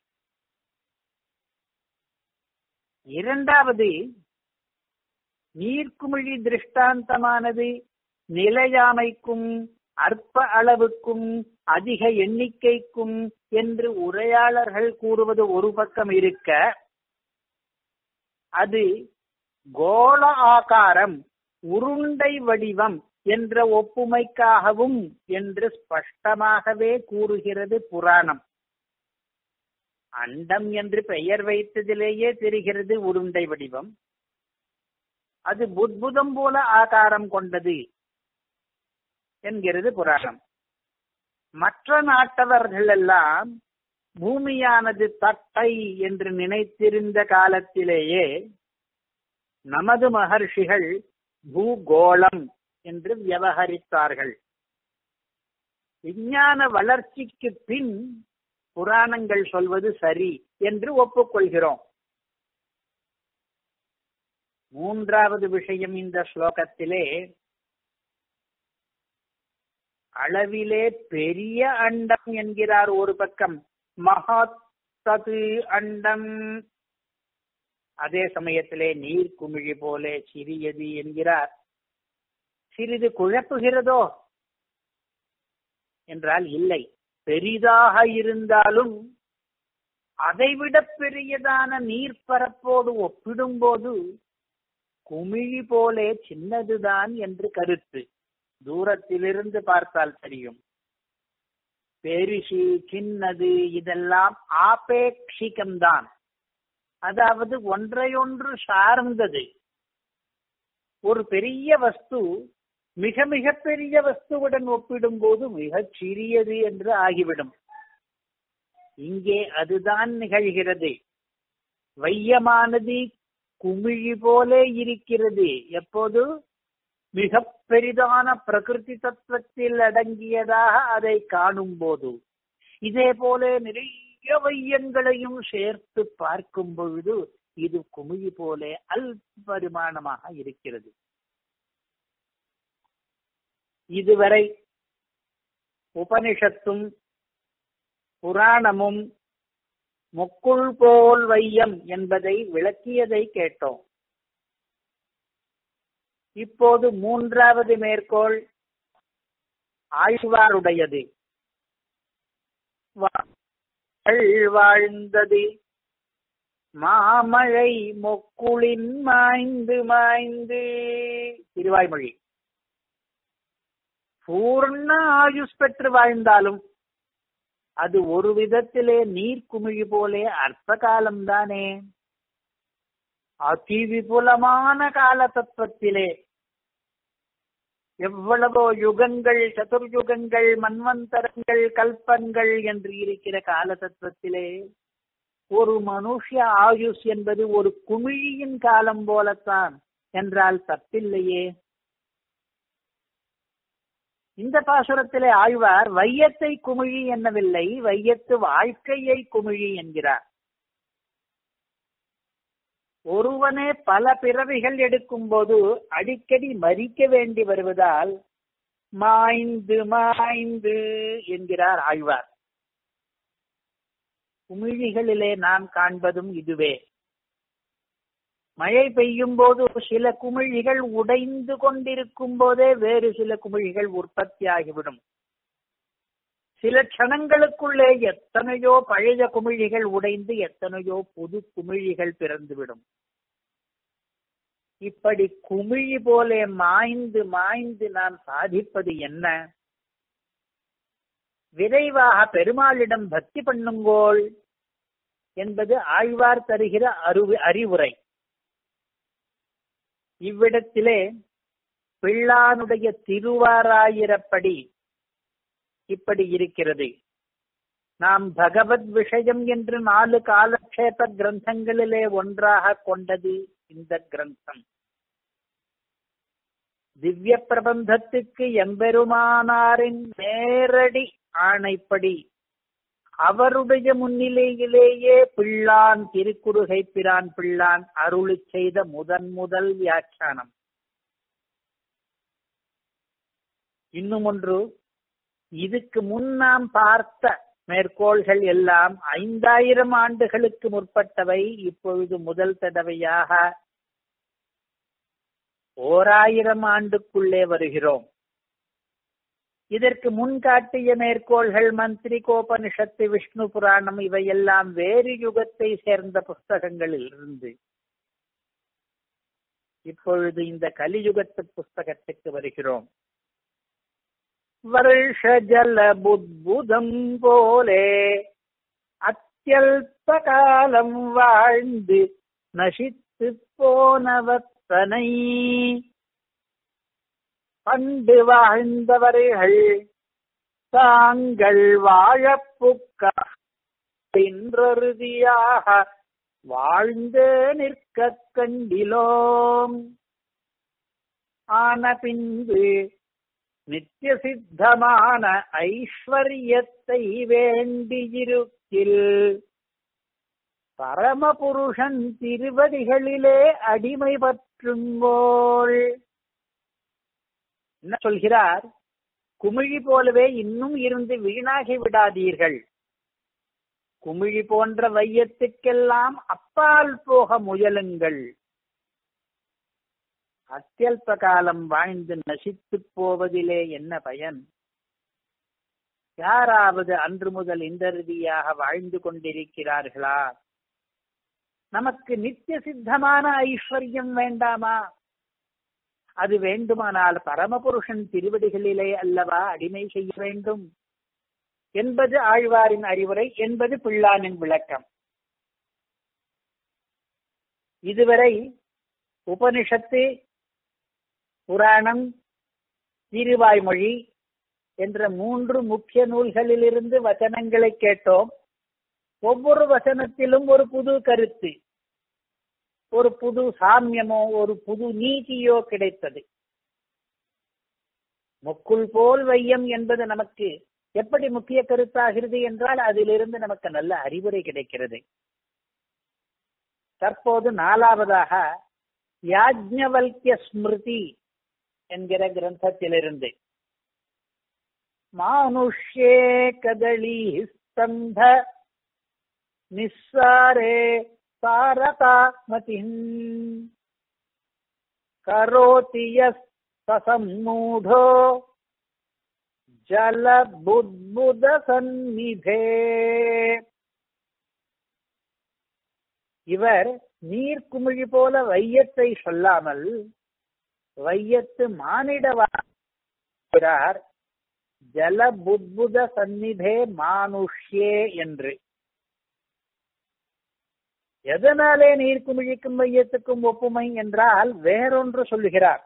இரண்டாவது நீர்க்குமிழி திருஷ்டாந்தமானது நிலையாமைக்கும் அற்ப அளவுக்கும் அதிக எண்ணிக்கைக்கும் என்று உரையாளர்கள் கூறுவது ஒரு பக்கம் இருக்க அது கோள ஆகாரம் உருண்டை வடிவம் என்ற ஒப்புமைக்காகவும் என்று ஸ்பஷ்டமாகவே கூறுகிறது புராணம் அண்டம் என்று பெயர் வைத்ததிலேயே தெரிகிறது உருண்டை வடிவம் அது புத்புதம் போல ஆகாரம் கொண்டது என்கிறது புராணம் மற்ற நாட்டவர்கள் எல்லாம் பூமியானது தட்டை என்று நினைத்திருந்த காலத்திலேயே நமது மகர்ஷிகள் பூகோளம் என்று விவகரித்தார்கள் விஞ்ஞான வளர்ச்சிக்கு பின் புராணங்கள் சொல்வது சரி என்று ஒப்புக்கொள்கிறோம் மூன்றாவது விஷயம் இந்த ஸ்லோகத்திலே அளவிலே பெரிய அண்டம் என்கிறார் ஒரு பக்கம் மகாத்தது அண்டம் அதே சமயத்திலே நீர் குமிழி போலே சிறியது என்கிறார் சிறிது குழப்புகிறதோ என்றால் இல்லை பெரிதாக இருந்தாலும் அதைவிட பெரியதான நீர்ப்பரப்போடு ஒப்பிடும்போது குமிழி போலே சின்னதுதான் என்று கருத்து தூரத்திலிருந்து பார்த்தால் தெரியும் பெரிசு சின்னது இதெல்லாம் ஆபேட்சிகம்தான் அதாவது ஒன்றையொன்று சார்ந்தது ஒரு பெரிய வஸ்து மிக மிக பெரிய வஸ்துவுடன் ஒப்பிடும்போது மிகச் சிறியது என்று ஆகிவிடும் இங்கே அதுதான் நிகழ்கிறது வையமானது குமிழி போலே இருக்கிறது எப்போது மிக பெரிதான பிரகிருதி தத்துவத்தில் அடங்கியதாக அதை காணும் போது இதே போல நிறைய வையங்களையும் சேர்த்து பார்க்கும் பொழுது இது குமிழி போலே அல்பரிமாணமாக இருக்கிறது இதுவரை உபனிஷத்தும் புராணமும் முக்குள் போல் வையம் என்பதை விளக்கியதை கேட்டோம் இப்போது மூன்றாவது மேற்கோள் ஆழ்வாருடையது வாழ்ந்தது மாமழை மொக்குளின் மாய்ந்து மாய்ந்து திருவாய்மொழி பூர்ண ஆயுஷ் பெற்று வாழ்ந்தாலும் அது ஒரு விதத்திலே நீர் குமிழி போலே அற்ப காலம்தானே அதி விபுலமான கால தத்துவத்திலே எவ்வளவோ யுகங்கள் சதுர்யுகங்கள் மன்வந்தரங்கள் கல்பங்கள் என்று இருக்கிற கால தத்துவத்திலே ஒரு மனுஷ ஆயுஷ் என்பது ஒரு குமிழியின் காலம் போலத்தான் என்றால் தப்பில்லையே இந்த பாசுரத்திலே ஆழ்வார் வையத்தை குமிழி என்னவில்லை வையத்து வாழ்க்கையை குமிழி என்கிறார் ஒருவனே பல பிறவிகள் எடுக்கும் போது அடிக்கடி மறிக்க வேண்டி வருவதால் மாய்ந்து மாய்ந்து என்கிறார் ஆழ்வார் குமிழிகளிலே நாம் காண்பதும் இதுவே மழை பெய்யும் போது சில குமிழிகள் உடைந்து கொண்டிருக்கும் போதே வேறு சில குமிழிகள் உற்பத்தியாகிவிடும் சில க்ஷணங்களுக்குள்ளே எத்தனையோ பழைய குமிழிகள் உடைந்து எத்தனையோ புது குமிழிகள் பிறந்துவிடும் இப்படி குமிழி போல மாய்ந்து மாய்ந்து நாம் சாதிப்பது என்ன விரைவாக பெருமாளிடம் பக்தி பண்ணுங்கோள் என்பது ஆழ்வார் தருகிற அறிவு அறிவுரை இவ்விடத்திலே பிள்ளானுடைய திருவாராயிரப்படி இப்படி இருக்கிறது நாம் பகவத் விஷயம் என்று நாலு காலக்ஷேப கிரந்தங்களிலே ஒன்றாக கொண்டது இந்த கிரந்தம் திவ்ய பிரபந்தத்துக்கு எம்பெருமானாரின் நேரடி ஆணைப்படி அவருடைய முன்னிலையிலேயே பிள்ளான் திருக்குறுகை பிரான் பிள்ளான் அருளி செய்த முதன் முதல் வியாக்கியானம் இன்னும் ஒன்று இதுக்கு முன் நாம் பார்த்த மேற்கோள்கள் எல்லாம் ஐந்தாயிரம் ஆண்டுகளுக்கு முற்பட்டவை இப்பொழுது முதல் தடவையாக ஓராயிரம் ஆண்டுக்குள்ளே வருகிறோம் இதற்கு முன் காட்டிய மேற்கோள்கள் மந்திரி கோபனிஷத்து விஷ்ணு புராணம் இவையெல்லாம் வேறு யுகத்தை சேர்ந்த புஸ்தகங்களில் இருந்து இப்பொழுது இந்த கலியுகத்து புஸ்தகத்துக்கு வருகிறோம் வருஷ ஜல புத்புதம் போலே அத்தியல்ப காலம் வாழ்ந்து நசித்து போனவத்தனை பண்டு வாழ்ந்தவர்கள் தாங்கள் வாழப்புக்க இன்றறுதியாக வாழ்ந்து நிற்க கண்டிலோம் ஆன பின்பு நித்திய சித்தமான ஐஸ்வர்யத்தை வேண்டியிருக்கில் பரமபுருஷன் திருவடிகளிலே அடிமை பற்றுங்கோள் என்ன சொல்கிறார் குமிழி போலவே இன்னும் இருந்து வீணாகி விடாதீர்கள் குமிழி போன்ற வையத்துக்கெல்லாம் அப்பால் போக முயலுங்கள் அத்தியல்ப காலம் வாழ்ந்து நசித்து போவதிலே என்ன பயன் யாராவது அன்று முதல் இந்தறுதியாக வாழ்ந்து கொண்டிருக்கிறார்களா நமக்கு நித்திய சித்தமான ஐஸ்வர்யம் வேண்டாமா அது வேண்டுமானால் பரமபுருஷன் திருவடிகளிலே அல்லவா அடிமை செய்ய வேண்டும் என்பது ஆழ்வாரின் அறிவுரை என்பது பிள்ளானின் விளக்கம் இதுவரை உபனிஷத்து புராணம் திருவாய்மொழி என்ற மூன்று முக்கிய நூல்களிலிருந்து வசனங்களை கேட்டோம் ஒவ்வொரு வசனத்திலும் ஒரு புது கருத்து ஒரு புது சாமியமோ ஒரு புது நீதியோ கிடைத்தது முக்குள் போல் வையம் என்பது நமக்கு எப்படி முக்கிய கருத்தாகிறது என்றால் அதிலிருந்து நமக்கு நல்ல அறிவுரை கிடைக்கிறது தற்போது நாலாவதாக யாஜ்ஞவல்ய ஸ்மிருதி என்கிற கிரந்தத்திலிருந்து மானுஷ்யே கதளி ஸ்தம்ப நிஸ்ஸாரே சாரதாமதின் கரோதி சசம்மூடோ ஜலபுத்புத சந்நிதே இவர் நீர்க்குமிழி போல வையத்தை சொல்லாமல் வையத்து மானிடவார் ஜலபுத்புத சந்நிதே மானுஷ்யே என்று எதனாலே நீர்க்குமிழிக்கும் மையத்துக்கும் ஒப்புமை என்றால் வேறொன்று சொல்லுகிறார்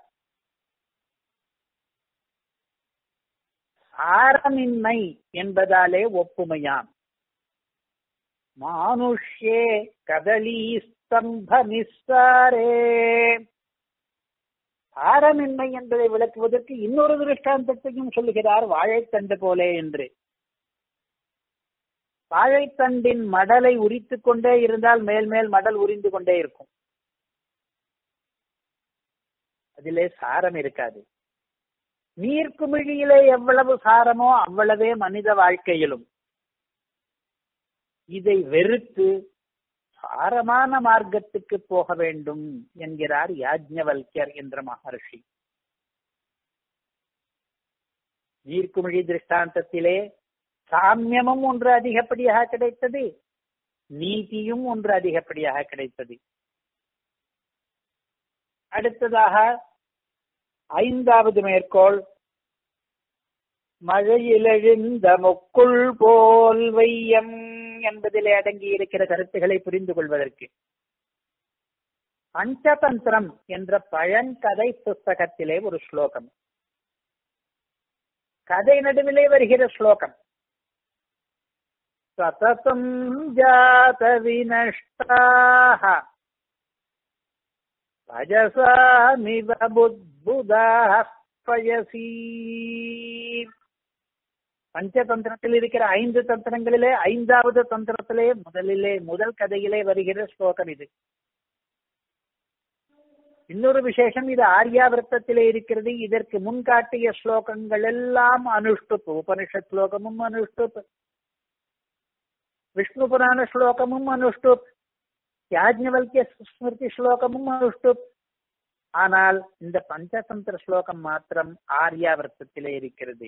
சாரமின்மை என்பதாலே ஒப்புமையாம் மானுஷ்யே கதலி ஸ்தம்ப நிஸ்ஸாரே சாரமின்மை என்பதை விளக்குவதற்கு இன்னொரு திருஷ்டாந்தத்தையும் சொல்லுகிறார் வாழைத்தண்டு போலே என்று வாழைத்தண்டின் மடலை உரித்துக் கொண்டே இருந்தால் மேல் மேல் மடல் உரிந்து கொண்டே இருக்கும் அதிலே சாரம் இருக்காது நீர்க்குமிழியிலே எவ்வளவு சாரமோ அவ்வளவே மனித வாழ்க்கையிலும் இதை வெறுத்து சாரமான மார்க்கத்துக்கு போக வேண்டும் என்கிறார் யாஜ்ஞவல்யர் என்ற மகர்ஷி நீர்க்குமிழி திருஷ்டாந்தத்திலே சாமியமும் ஒன்று அதிகப்படியாக கிடைத்தது நீதியும் ஒன்று அதிகப்படியாக கிடைத்தது அடுத்ததாக ஐந்தாவது மேற்கோள் மழையிலெழுந்த முக்குள் போல் வையம் என்பதிலே அடங்கி இருக்கிற கருத்துக்களை புரிந்து கொள்வதற்கு பஞ்சதந்திரம் என்ற பழங்கதை புஸ்தகத்திலே ஒரு ஸ்லோகம் கதை நடுவிலே வருகிற ஸ்லோகம் சததம் ஜாத வினஷ்டாக பஜசாமிவ புத்புதாः பயசி பஞ்சதந்திரத்தில் இருக்கிற ஐந்து தந்திரங்களிலே ஐந்தாவது தந்திரத்திலே முதலிலே முதல் கதையிலே வருகிற ஸ்லோகம் இது இன்னொரு விசேஷம் இது ஆர்யாவிரத்தத்திலே இருக்கிறது இதற்கு முன்காட்டிய ஸ்லோகங்கள் எல்லாம் அனுஷ்டுப் உபனிஷத் ஸ்லோகமும் அனுஷ்டுப் விஷ்ணு புராண ஸ்லோகமும் அனுஷ்டுப் யாஜ்ஞவல்கிய ஸ்மிருதி ஸ்லோகமும் அனுஷ்டுப் ஆனால் இந்த பஞ்சதந்திர ஸ்லோகம் மாத்திரம் ஆர்யாவர்த்தத்திலே இருக்கிறது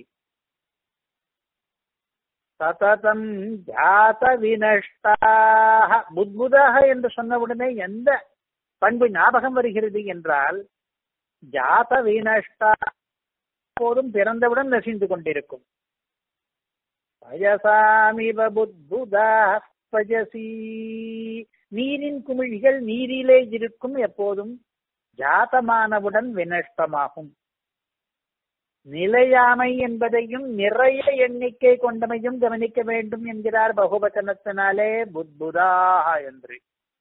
சததம் ஜாத வினஷ்டாக புத்புதாக என்று சொன்னவுடனே எந்த பண்பு ஞாபகம் வருகிறது என்றால் ஜாத வினஷ்டா போதும் பிறந்தவுடன் நசிந்து கொண்டிருக்கும் பயசாமிவ புத்புதா பஜசி நீரின் குமிழிகள் நீரிலே இருக்கும் எப்போதும் ஜாதமானவுடன் வினஷ்டமாகும் நிலையாமை என்பதையும் நிறைய எண்ணிக்கை கொண்டமையும் கவனிக்க வேண்டும் என்கிறார் பகுவச்சனத்தினாலே புத்புதாக என்று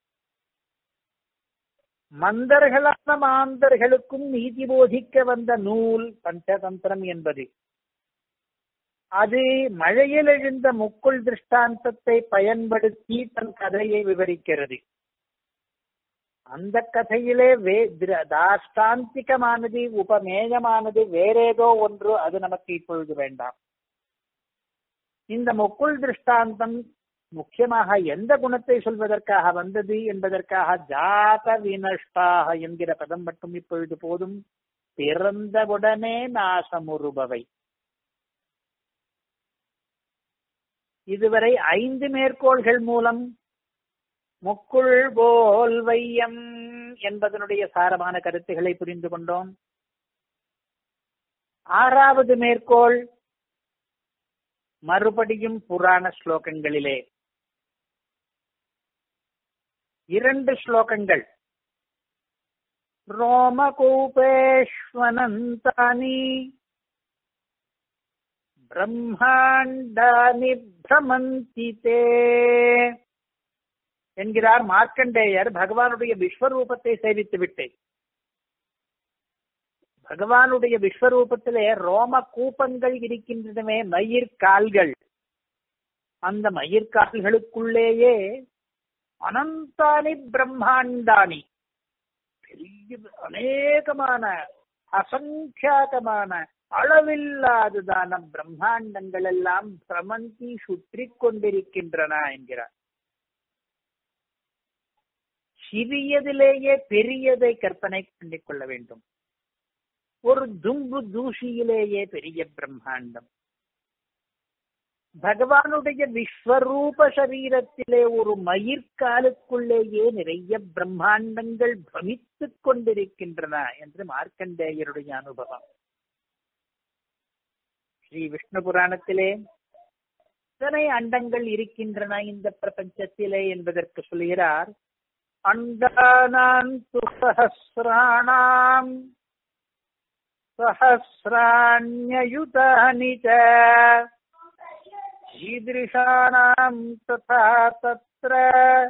மந்தர்களான மாந்தர்களுக்கும் நீதி போதிக்க வந்த நூல் பஞ்சதந்திரம் என்பது அது மழையில் எழுந்த முக்குள் திருஷ்டாந்தத்தை பயன்படுத்தி தன் கதையை விவரிக்கிறது அந்த கதையிலே வே தாஷ்டாந்திகமானது உபமேயமானது வேறேதோ ஒன்று அது நமக்கு இப்பொழுது வேண்டாம் இந்த முக்குள் திருஷ்டாந்தம் முக்கியமாக எந்த குணத்தை சொல்வதற்காக வந்தது என்பதற்காக ஜாத வினஷ்டாக என்கிற பதம் மட்டும் இப்பொழுது போதும் பிறந்தவுடனே நாசமுறுபவை இதுவரை ஐந்து மேற்கோள்கள் மூலம் முக்குள் போல் வையம் என்பதனுடைய சாரமான கருத்துக்களை புரிந்து கொண்டோம் ஆறாவது மேற்கோள் மறுபடியும் புராண ஸ்லோகங்களிலே இரண்டு ஸ்லோகங்கள் ரோமகூபேஷ்வனந்தானி பிரம்மாண்டானி பிரமந்தி தே என்கிறார் மார்க்கண்டேயர் பகவானுடைய விஸ்வரூபத்தை சேவித்து விட்டேன் பகவானுடைய விஸ்வரூபத்திலே ரோம கூப்பங்கள் இருக்கின்றனவே மயிர்கால்கள் அந்த மயிர்கால்களுக்குள்ளேயே அனந்தானி பிரம்மாண்டானி பெரிய அநேகமான அசங்கியாகமான அளவில்லாததான பிரம்மாண்டங்கள் எல்லாம் பிரமந்தி சுற்றி கொண்டிருக்கின்றன என்கிறார் சிறியதிலேயே பெரியதை கற்பனை பண்ணிக் கொள்ள வேண்டும் ஒரு தும்பு தூசியிலேயே பெரிய பிரம்மாண்டம் பகவானுடைய விஸ்வரூப சரீரத்திலே ஒரு மயிர்காலுக்குள்ளேயே நிறைய பிரம்மாண்டங்கள் பிரமித்துக் கொண்டிருக்கின்றன என்று மார்க்கண்டேயருடைய அனுபவம் ஸ்ரீ விஷ்ணு புராணத்திலே எத்தனை அண்டங்கள் இருக்கின்றன இந்த பிரபஞ்சத்திலே என்பதற்கு சொல்கிறார் அண்டானாம் சஹசிராணாம் सहस्राण्ययुतानि च ईदृशाणाम् तथा तत्र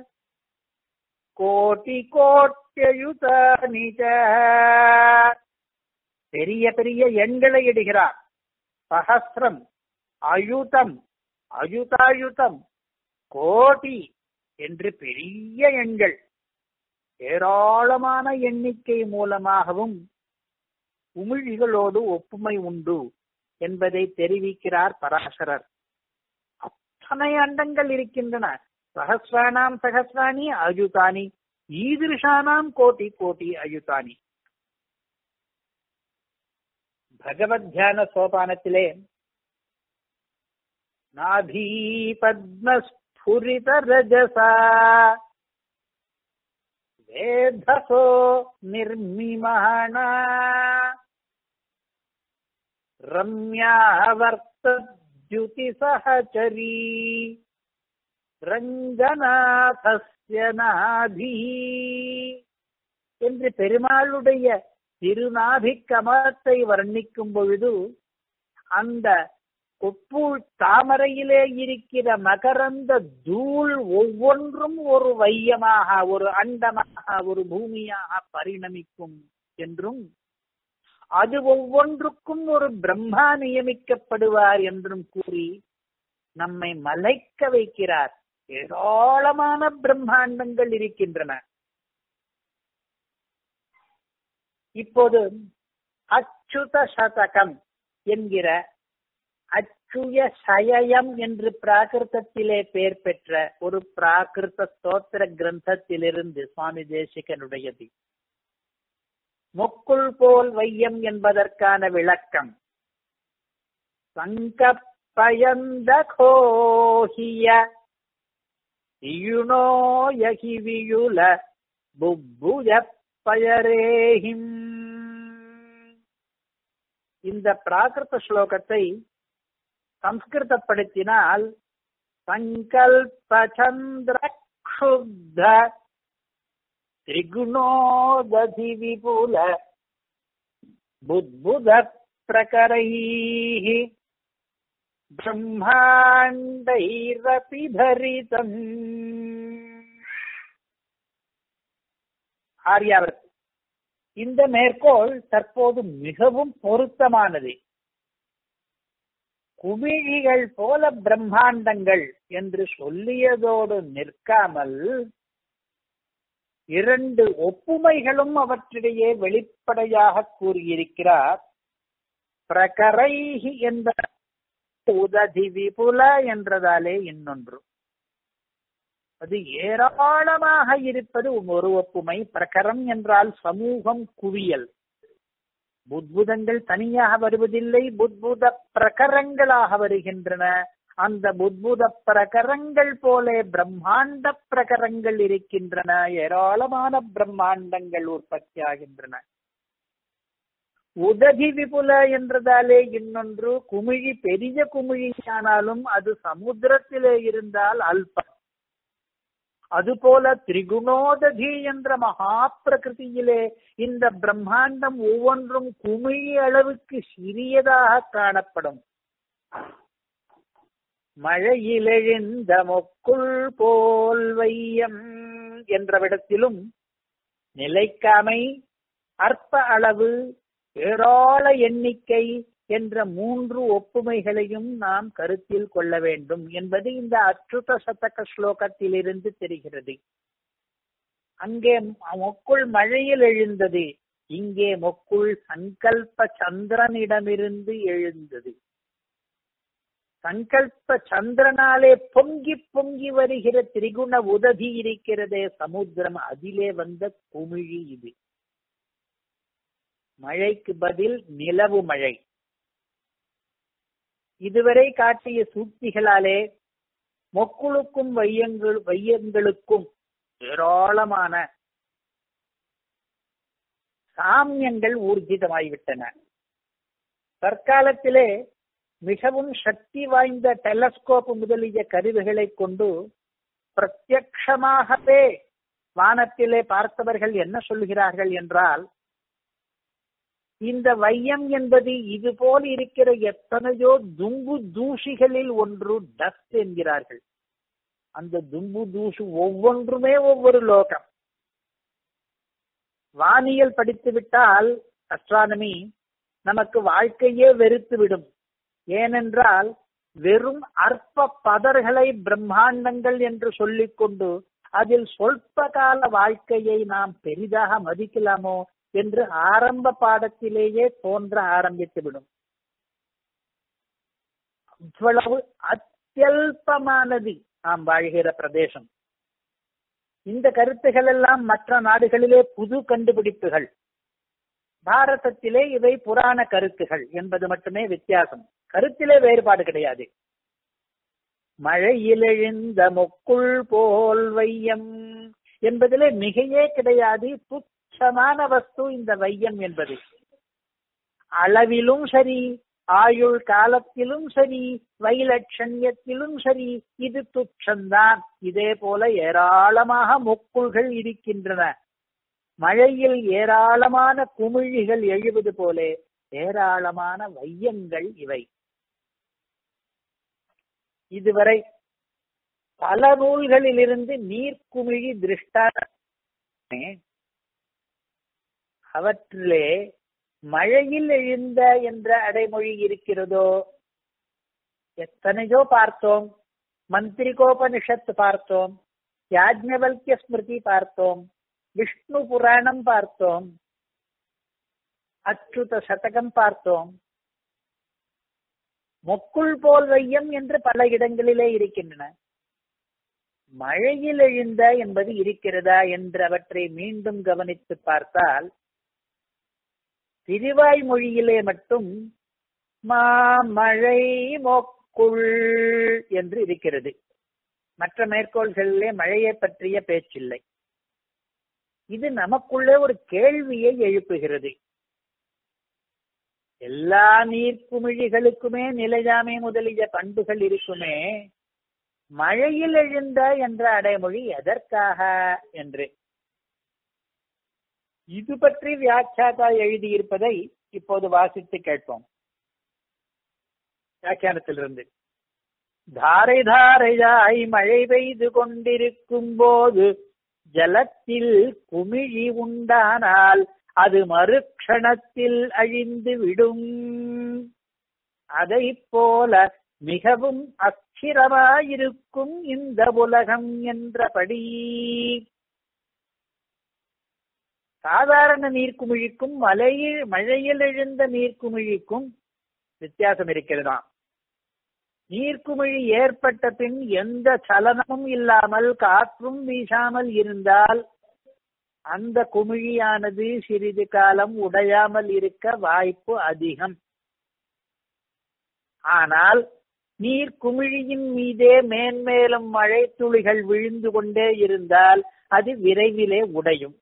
कोटिकोट्ययुतानि च பெரிய பெரிய எண்களை இடுகிறார் சகசிரம் அயுதம் அயுதாயுதம் கோடி என்று பெரிய எண்கள் ஏராளமான எண்ணிக்கை மூலமாகவும் உமிழ்களோடு ஒப்புமை உண்டு என்பதை தெரிவிக்கிறார் பராசரர் அத்தனை அண்டங்கள் இருக்கின்றன சகசிரானாம் சகசிராணி அயுதானி ஈதிருஷானாம் கோட்டி கோட்டி அயுதானி பகவத் தியான சோபானத்திலே நாபி பத்மஸ்புரித ரஜசா வேதசோ நிர்மிமாணா ரம்யாவர்த்தத்யுதி சஹச்சரி ரங்கநாதஸ்ய நாபி என்று பெருமாளுடைய திருநாபி கமலத்தை வர்ணிக்கும் பொழுது அந்த கொப்புள் தாமரையிலே இருக்கிற மகரந்த தூள் ஒவ்வொன்றும் ஒரு வையமாக ஒரு அண்டமாக ஒரு பூமியாக பரிணமிக்கும் என்றும் அது ஒவ்வொன்றுக்கும் ஒரு பிரம்மா நியமிக்கப்படுவார் என்றும் கூறி நம்மை மலைக்க வைக்கிறார் ஏராளமான பிரம்மாண்டங்கள் இருக்கின்றன இப்போது அச்சுத சதகம் என்கிற அச்சுய சயம் என்று பிராகிருதத்திலே பெயர் பெற்ற ஒரு பிராகிருத ஸ்தோத்திர கிரந்தத்திலிருந்து சுவாமி தேசிகனுடையது மொக்குள் போல் வையம் என்பதற்கான விளக்கம் சங்கப்பயந்த கோஹிய இயுனோ யகிவியுல புப்புஜ பயரேஹிம் இந்த பிராகிருத ஸ்லோகத்தை சம்ஸ்கிருதப்படுத்தினால் சங்கல்பச்சந்திர க்ஷுப்த திரிகுணோததி விபுல புத்புத பிரகரைः பிரம்மாண்டைரபி தரிதம் ஆர்யாவர்த்தி இந்த மேற்கோள் தற்போது மிகவும் பொருத்தமானது குமிழிகள் போல பிரம்மாண்டங்கள் என்று சொல்லியதோடு நிற்காமல் இரண்டு ஒப்புமைகளும் அவற்றிடையே வெளிப்படையாக கூறியிருக்கிறார் பிரகரைஹி என்ற உததி விபுல என்றதாலே இன்னொன்று அது ஏராளமாக இருப்பது ஒரு ஒப்புமை பிரகரம் என்றால் சமூகம் குவியல் புத்புதங்கள் தனியாக வருவதில்லை புத்புத பிரகரங்களாக வருகின்றன அந்த புத்புத பிரகரங்கள் போல பிரம்மாண்ட பிரகரங்கள் இருக்கின்றன ஏராளமான பிரம்மாண்டங்கள் உற்பத்தியாகின்றன உதவி விபுல என்றதாலே இன்னொன்று குமிழி பெரிய குமிழியானாலும் அது சமுத்திரத்திலே இருந்தால் அல்பம் அதுபோல திரிகுணோததி என்ற மகா பிரகிருதியிலே இந்த பிரம்மாண்டம் ஒவ்வொன்றும் குமிழி அளவுக்கு சிறியதாக காணப்படும் மழையிலெழுந்த மொக்குள் போல் வையம் என்றவிடத்திலும் நிலைக்காமை அற்ப அளவு ஏராள எண்ணிக்கை என்ற மூன்று ஒப்புமைகளையும் நாம் கருத்தில் கொள்ள வேண்டும் என்பது இந்த அச்சுத சதக ஸ்லோகத்திலிருந்து தெரிகிறது அங்கே மொக்குள் மழையில் எழுந்தது இங்கே மொக்குள் சங்கல்ப சந்திரனிடமிருந்து எழுந்தது சங்கல்ப சந்திரனாலே பொங்கி பொங்கி வருகிற திரிகுண உதவி இருக்கிறதே சமுத்திரம் அதிலே வந்த குமிழி இது மழைக்கு பதில் நிலவு மழை இதுவரை காட்டிய சூழ்ச்சிகளாலே மொக்குளுக்கும் வையங்கள் வையங்களுக்கும் ஏராளமான சாமியங்கள் ஊர்ஜிதமாகிவிட்டன தற்காலத்திலே மிகவும் சக்தி வாய்ந்த டெலஸ்கோப் முதலிய கருவிகளை கொண்டு பிரத்யக்ஷமாகவே வானத்திலே பார்த்தவர்கள் என்ன சொல்கிறார்கள் என்றால் இந்த வையம் என்பது இது போல் இருக்கிற எத்தனையோ தும்பு தூசிகளில் ஒன்று டஸ்ட் என்கிறார்கள் அந்த தும்பு தூசு ஒவ்வொன்றுமே ஒவ்வொரு லோகம் வானியல் படித்து விட்டால் அஸ்ட்ரானமி நமக்கு வாழ்க்கையே வெறுத்து விடும் ஏனென்றால் வெறும் அற்ப பதர்களை பிரம்மாண்டங்கள் என்று சொல்லிக் கொண்டு அதில் சொல்ப கால வாழ்க்கையை நாம் பெரிதாக மதிக்கலாமோ என்று ஆரம்ப பாடத்திலேயே தோன்ற ஆரம்பித்துவிடும் அவ்வளவு அத்தியல்பமானது நாம் வாழ்கிற பிரதேசம் இந்த கருத்துகள் எல்லாம் மற்ற நாடுகளிலே புது கண்டுபிடிப்புகள் பாரதத்திலே இவை புராண கருத்துகள் என்பது மட்டுமே வித்தியாசம் கருத்திலே வேறுபாடு கிடையாது மழையில் எழுந்த மொக்குள் போல் வையம் என்பதிலே மிகையே கிடையாது துச்சமான வஸ்து இந்த வையம் என்பது அளவிலும் சரி ஆயுள் காலத்திலும் சரி வைலட்சண்யத்திலும் சரி இது துச்சம்தான் இதே போல ஏராளமாக மொக்குள்கள் இருக்கின்றன மழையில் ஏராளமான குமிழிகள் எழுவது போலே ஏராளமான வையங்கள் இவை இதுவரை பல நூல்களிலிருந்து நீர்க்குமிழி திருஷ்டா அவற்றிலே மழையில் எழுந்த என்ற அடைமொழி இருக்கிறதோ எத்தனையோ பார்த்தோம் மந்திரிகோபனிஷத்து பார்த்தோம் யாஜ்ஞவல்கிய ஸ்மிருதி பார்த்தோம் விஷ்ணு புராணம் பார்த்தோம் அச்சுத சதகம் பார்த்தோம் மொக்குள் போல் வையம் என்று பல இடங்களிலே இருக்கின்றன மழையில் எழுந்த என்பது இருக்கிறதா என்றவற்றை மீண்டும் கவனித்து பார்த்தால் திருவாய் மொழியிலே மட்டும் மாமழை மொக்குள் என்று இருக்கிறது மற்ற மேற்கோள்களிலே மழையை பற்றிய பேச்சில்லை இது நமக்குள்ளே ஒரு கேள்வியை எழுப்புகிறது எல்லா நீர்க்குமிழிகளுக்குமே நிலையாமை முதலிய பண்புகள் இருக்குமே மழையில் எழுந்த என்ற அடைமொழி எதற்காக என்று இது பற்றி வியாக்கியாதா எழுதியிருப்பதை இப்போது வாசித்து கேட்போம் வியாக்கியானத்திலிருந்து தாரை தாரையாய் மழை பெய்து கொண்டிருக்கும் போது ஜலத்தில் குமிழி உண்டானால் அது மறுக்ஷணத்தில் அழிந்து விடும் அதை போல மிகவும் அச்சிரமாயிருக்கும் இந்த உலகம் என்றபடி சாதாரண நீர்க்குமிழிக்கும் மலையில் மழையில் எழுந்த நீர்க்குமிழிக்கும் வித்தியாசம் இருக்கிறதா நீர்க்குமிழி ஏற்பட்ட பின் எந்த சலனமும் இல்லாமல் காற்றும் வீசாமல் இருந்தால் அந்த குமிழியானது சிறிது காலம் உடையாமல் இருக்க வாய்ப்பு அதிகம் ஆனால் நீர் குமிழியின் மீதே மேன்மேலும் மழை துளிகள் விழுந்து கொண்டே இருந்தால் அது விரைவிலே உடையும்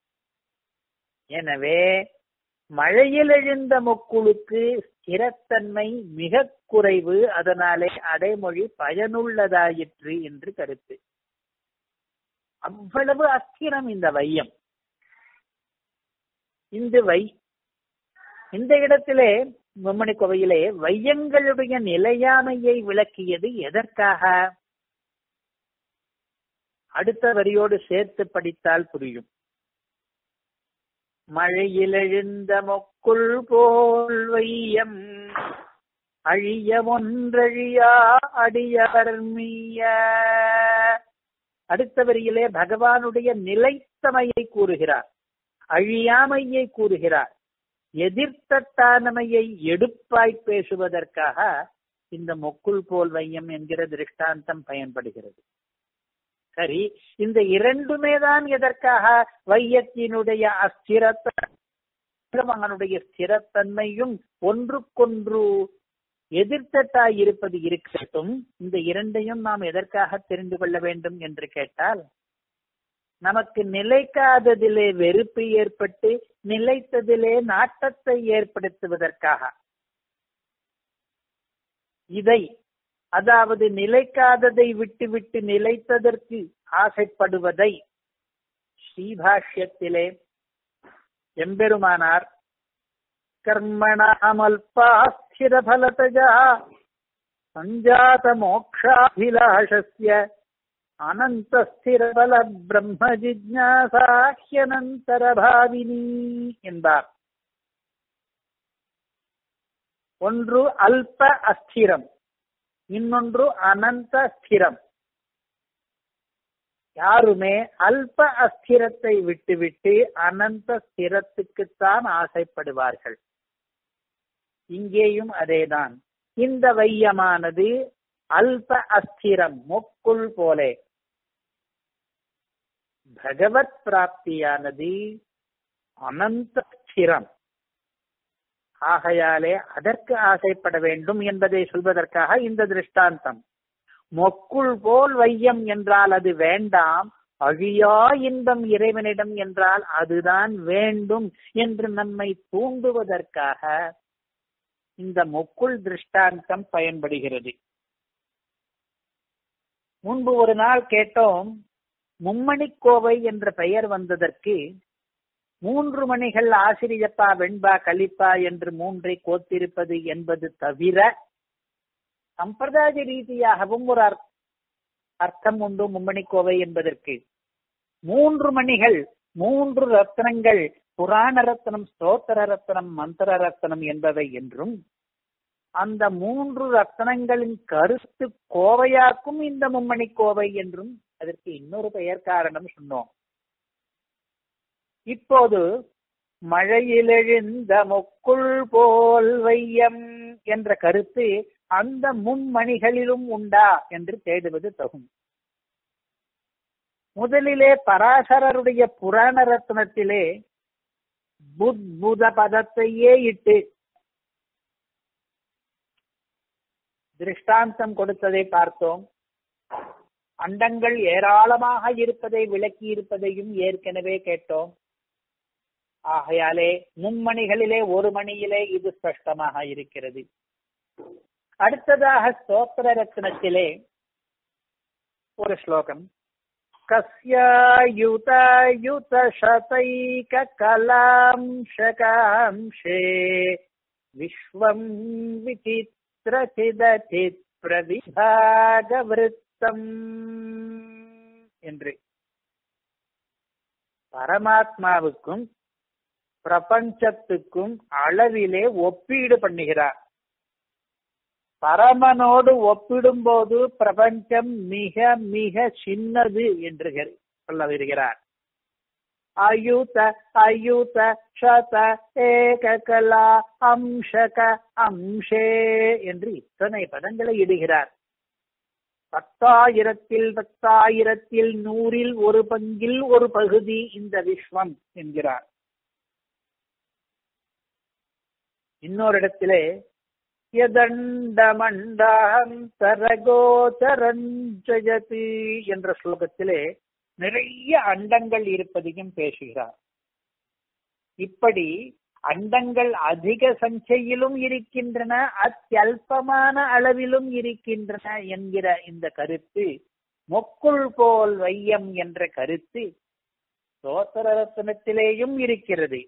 எனவே மழையில் எழுந்த மொக்குளுக்கு ஸ்திரத்தன்மை மிக குறைவு அதனாலே அடைமொழி பயனுள்ளதாயிற்று என்று கருத்து அவ்வளவு அஸ்திரம் இந்த வையம் இந்த வை இந்த இடத்திலே மும்மணி கோவையிலே வையங்களுடைய நிலையாமையை விளக்கியது எதற்காக அடுத்த வரியோடு சேர்த்து படித்தால் புரியும் மழையில் எழுந்த மொக்குள் போல் வையம் அழிய ஒன்றழியா அடியவர் மீய அடுத்த வரியிலே பகவானுடைய நிலைத்தமையை கூறுகிறார் அழியாமையை கூறுகிறார் எதிர்த்தட்டானமையை எடுப்பாய் பேசுவதற்காக இந்த மொக்குள் போல் வையம் என்கிற திருஷ்டாந்தம் பயன்படுகிறது சரி இந்த இரண்டுமே தான் எதற்காக வையத்தினுடைய அஸ்திரத்தனுடைய ஸ்திரத்தன்மையும் ஒன்றுக்கொன்று எதிர்த்தட்டாய் இருப்பது இருக்கட்டும் இந்த இரண்டையும் நாம் எதற்காக தெரிந்து கொள்ள வேண்டும் என்று கேட்டால் நமக்கு நிலைக்காததிலே வெறுப்பு ஏற்பட்டு நிலைத்ததிலே நாட்டத்தை ஏற்படுத்துவதற்காக இதை அதாவது நிலைக்காததை விட்டு விட்டு நிலைத்ததற்கு ஆசைப்படுவதை ஸ்ரீபாஷ்யத்திலே எம்பெருமானார் கர்மணாமல்பாஸ்திர பலதஜா சஞ்சாத மோக்ஷாபிலாஷஸ்ய அனந்த ஸ்திரபல பிரம்ம ஜிஜ்ஞாசாஹ்யனந்தர பாவினி என்பார் ஒன்று அல்ப அஸ்திரம் இன்னொன்று அனந்த ஸ்திரம் யாருமே அல்ப அஸ்திரத்தை விட்டுவிட்டு அனந்த ஸ்திரத்துக்குத்தான் ஆசைப்படுவார்கள் இங்கேயும் அதேதான் இந்த வையமானது அல்ப அஸ்திரம் மொக்குள் போலே பகவத் பிராப்தியானது அனந்த ஸ்திரம் ஆகையாலே அதற்கு ஆசைப்பட வேண்டும் என்பதை சொல்வதற்காக இந்த திருஷ்டாந்தம் மொக்குள் போல் வையம் என்றால் அது வேண்டாம் அழியா இன்பம் இறைவனிடம் என்றால் அதுதான் வேண்டும் என்று நம்மை தூண்டுவதற்காக இந்த மொக்குள் திருஷ்டாந்தம் பயன்படுகிறது முன்பு ஒரு நாள் கேட்டோம் மும்மணிக்கோவை என்ற பெயர் வந்ததற்கு மூன்று மணிகள் ஆசிரியப்பா வெண்பா கலிப்பா என்று மூன்றை கோத்திருப்பது என்பது தவிர சம்பிரதாய ரீதியாகவும் ஒரு அர்த்தம் உண்டு மும்மணிக்கோவை என்பதற்கு மூன்று மணிகள் மூன்று ரத்னங்கள் புராண ரத்னம் ஸ்தோத்திர ரத்னம் மந்திர ரத்னம் என்பவை என்றும் அந்த மூன்று ரத்னங்களின் கருத்து கோவையாக்கும் இந்த மும்மணி கோவை என்றும் அதற்கு இன்னொரு பெயர் காரணம் சொன்னோம் இப்போது மழையிலெழுந்த மொக்குள் போல் வையம் என்ற கருத்து அந்த மும்மணிகளிலும் உண்டா என்று தேடுவது தகும் முதலிலே பராசரருடைய புராண ரத்னத்திலே புத்புத பதத்தையே இட்டு திருஷ்டாந்தம் கொடுத்ததை பார்த்தோம் அண்டங்கள் ஏராளமாக இருப்பதை விளக்கி இருப்பதையும் ஏற்கனவே கேட்டோம் ஆகையாலே மும்மணிகளிலே ஒரு மணியிலே இது ஸ்பஷ்டமாக இருக்கிறது அடுத்ததாக ஸ்தோத்திர ரத்னத்திலே ஒரு ஸ்லோகம் கஸ்யாயுதயுத சதைக கலாம்சகாம்சே விஸ்வம் விசித்திரசிதசித் பிரவிபாகவிருத்தம் என்று பரமாத்மாவுக்கும் பிரபஞ்சத்துக்கும் அளவிலே ஒப்பீடு பண்ணுகிறார் பரமனோடு ஒப்பிடும்போது பிரபஞ்சம் மிக மிக சின்னது என்று சொல்ல வருகிறார் அயுத அயுத சத ஏககலா அம்சக அம்சே என்று இத்தனை பதங்களை இடுகிறார் பத்தாயிரத்தில் பத்தாயிரத்தில் நூறில் ஒரு பங்கில் ஒரு பகுதி இந்த விஸ்வம் என்கிறார் இன்னொரு இடத்திலே யதண்டமண்டாந்தரகோச்சரஞ்சயதி என்ற ஸ்லோகத்திலே நிறைய அண்டங்கள் இருப்பதையும் பேசுகிறார் இப்படி அண்டங்கள் அதிக சஞ்சையிலும் இருக்கின்றன அத்தியல்பமான அளவிலும் இருக்கின்றன என்கிற இந்த கருத்து மொக்குள் போல் வையம் என்ற கருத்து சோத்திர ரத்னத்திலேயும் இருக்கிறது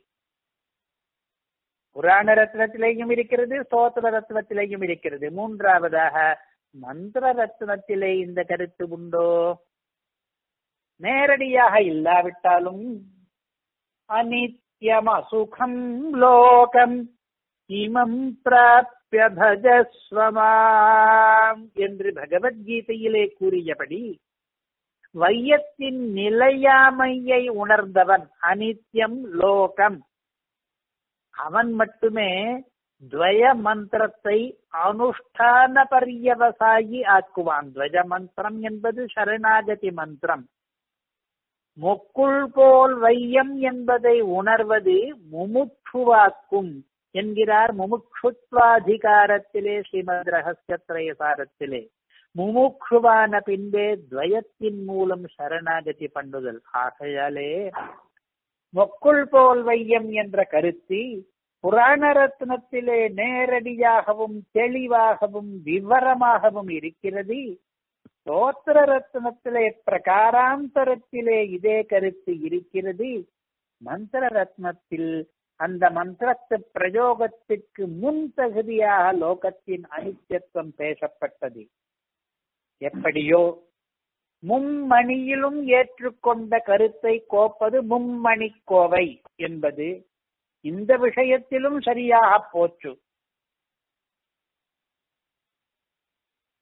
புராண ரத்னத்திலேயும் இருக்கிறது ஸ்தோத்திர ரத்னத்திலேயும் இருக்கிறது மூன்றாவதாக மந்திர ரத்னத்திலே இந்த கருத்து உண்டோ நேரடியாக இல்லாவிட்டாலும் அனித்யம் அசுகம் லோகம் இமம் பிராப்ய பஜஸ்வமாம் என்று பகவத்கீதையிலே கூறியபடி வையத்தின் நிலையாமையை உணர்ந்தவன் அனித்யம் லோகம் அவன் மட்டுமே துவய மந்திரத்தை அனுஷ்டான பரியவசாயி ஆக்குவான் துவஜ மந்திரம் என்பது சரணாகதி மந்திரம் மொக்குள் போல் வையம் என்பதை உணர்வது முமுட்சுவாக்கும் என்கிறார் முமுட்சுத்வாதிகாரத்திலே ஸ்ரீமத் ரகசியத்ரயசாரத்திலே முமுட்சுவான பின்பே துவயத்தின் மூலம் சரணாகதி பண்ணுதல் ஆகையாலே மொக்குள் போல் வையம் என்ற கருத்து புராண ரத்னத்திலே நேரடியாகவும் தெளிவாகவும் விவரமாகவும் இருக்கிறது ஸ்தோத்திர ரத்னத்திலே பிரகாராந்தரத்திலே இதே கருத்து இருக்கிறது மந்திர ரத்னத்தில் அந்த மந்திரத்து பிரயோகத்திற்கு முன் தகுதியாக லோகத்தின் அனித்தியத்துவம் பேசப்பட்டது எப்படியோ மும்மணியிலும் ஏற்றுக்கொண்ட கருத்தை கோப்பது மும்மணி கோவை என்பது இந்த விஷயத்திலும் சரியாக போச்சு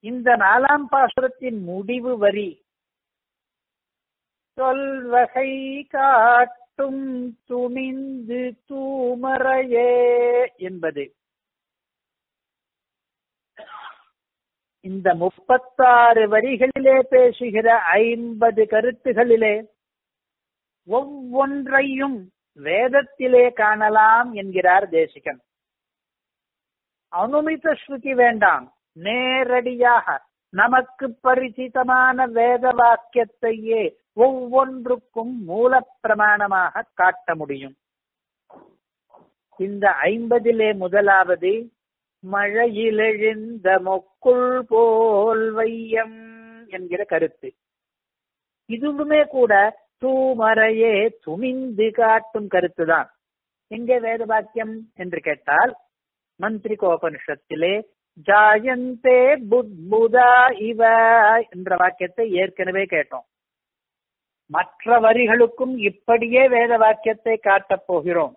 இந்த நாலாம் பாசுரத்தின் முடிவு வரி சொல்வகை காட்டும் துணிந்து தூமறையே என்பது இந்த முப்பத்தாறு வரிகளிலே பேசுகிற ஐம்பது கருத்துகளிலே ஒவ்வொன்றையும் வேதத்திலே காணலாம் என்கிறார் தேசிகன் அனுமித ஸ்ருதி வேண்டாம் நேரடியாக நமக்கு பரிசிதமான வேத வாக்கியத்தையே ஒவ்வொன்றுக்கும் மூல பிரமாணமாக காட்ட முடியும் இந்த ஐம்பதிலே முதலாவது மழையிலெழுந்த மொக்குள் போல் வையம் என்கிற கருத்து இதுவுமே கூட தூமறையே துணிந்து காட்டும் கருத்துதான் எங்கே வேத வாக்கியம் என்று கேட்டால் மந்திரிகோபனிஷத்திலே ஜாயந்தே புத்புதா இவ என்ற வாக்கியத்தை ஏற்கனவே கேட்டோம் மற்ற வரிகளுக்கும் இப்படியே வேத வாக்கியத்தை காட்டப் போகிறோம்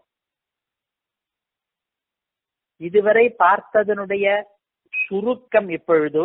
இதுவரை பார்த்ததனுடைய சுருக்கம் இப்பொழுது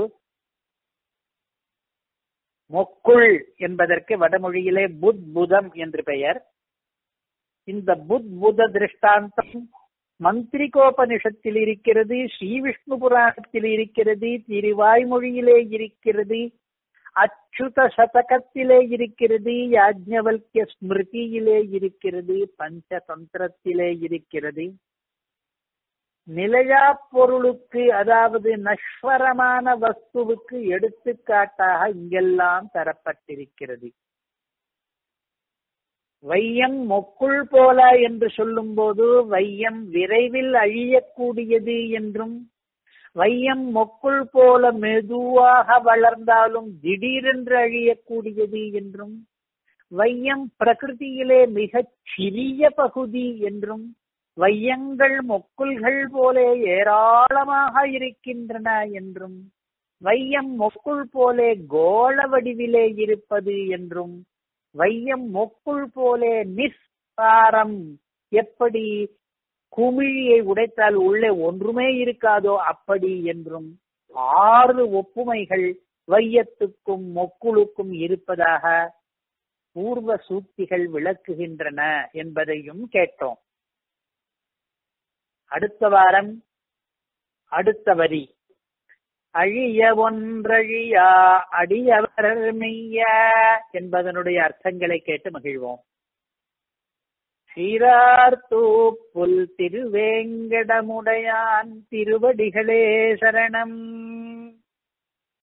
மொக்குள் என்பதற்கு வடமொழியிலே புத்புதம் என்று பெயர் இந்த புத்புத திருஷ்டாந்தம் மந்திரிகோபனிஷத்தில் இருக்கிறது ஸ்ரீ விஷ்ணு புராணத்தில் இருக்கிறது திருவாய்மொழியிலே இருக்கிறது அச்சுத சதகத்திலே இருக்கிறது யாஜ்ஞவல்ய ஸ்மிருதியிலே இருக்கிறது பஞ்சதந்திரத்திலே இருக்கிறது நிலையா பொருளுக்கு அதாவது நஸ்வரமான வஸ்துவுக்கு எடுத்துக்காட்டாக இங்கெல்லாம் தரப்பட்டிருக்கிறது வையம் மொக்குள் போல என்று சொல்லும் போது வையம் விரைவில் அழியக்கூடியது என்றும் வையம் மொக்குள் போல மெதுவாக வளர்ந்தாலும் திடீரென்று அழியக்கூடியது என்றும் வையம் பிரகிருதியிலே மிகச் சிறிய பகுதி என்றும் வையங்கள் மொக்குள்கள் போலே ஏராளமாக இருக்கின்றன என்றும் வையம் மொக்குள் போலே கோள வடிவிலே இருப்பது என்றும் வையம் மொக்குள் போலே நிஸ்காரம் எப்படி குமிழியை உடைத்தால் உள்ளே ஒன்றுமே இருக்காதோ அப்படி என்றும் ஆறு ஒப்புமைகள் வையத்துக்கும் மொக்குளுக்கும் இருப்பதாக பூர்வ சூக்திகள் விளக்குகின்றன என்பதையும் கேட்டோம் அடுத்த வாரம் அடுத்த வரி அழிய ஒன்றழியா அடியவர் மெய்ய என்பதனுடைய அர்த்தங்களை கேட்டு மகிழ்வோம் சீரார்த்தூப்புல் திருவேங்கடமுடையான் திருவடிகளே சரணம்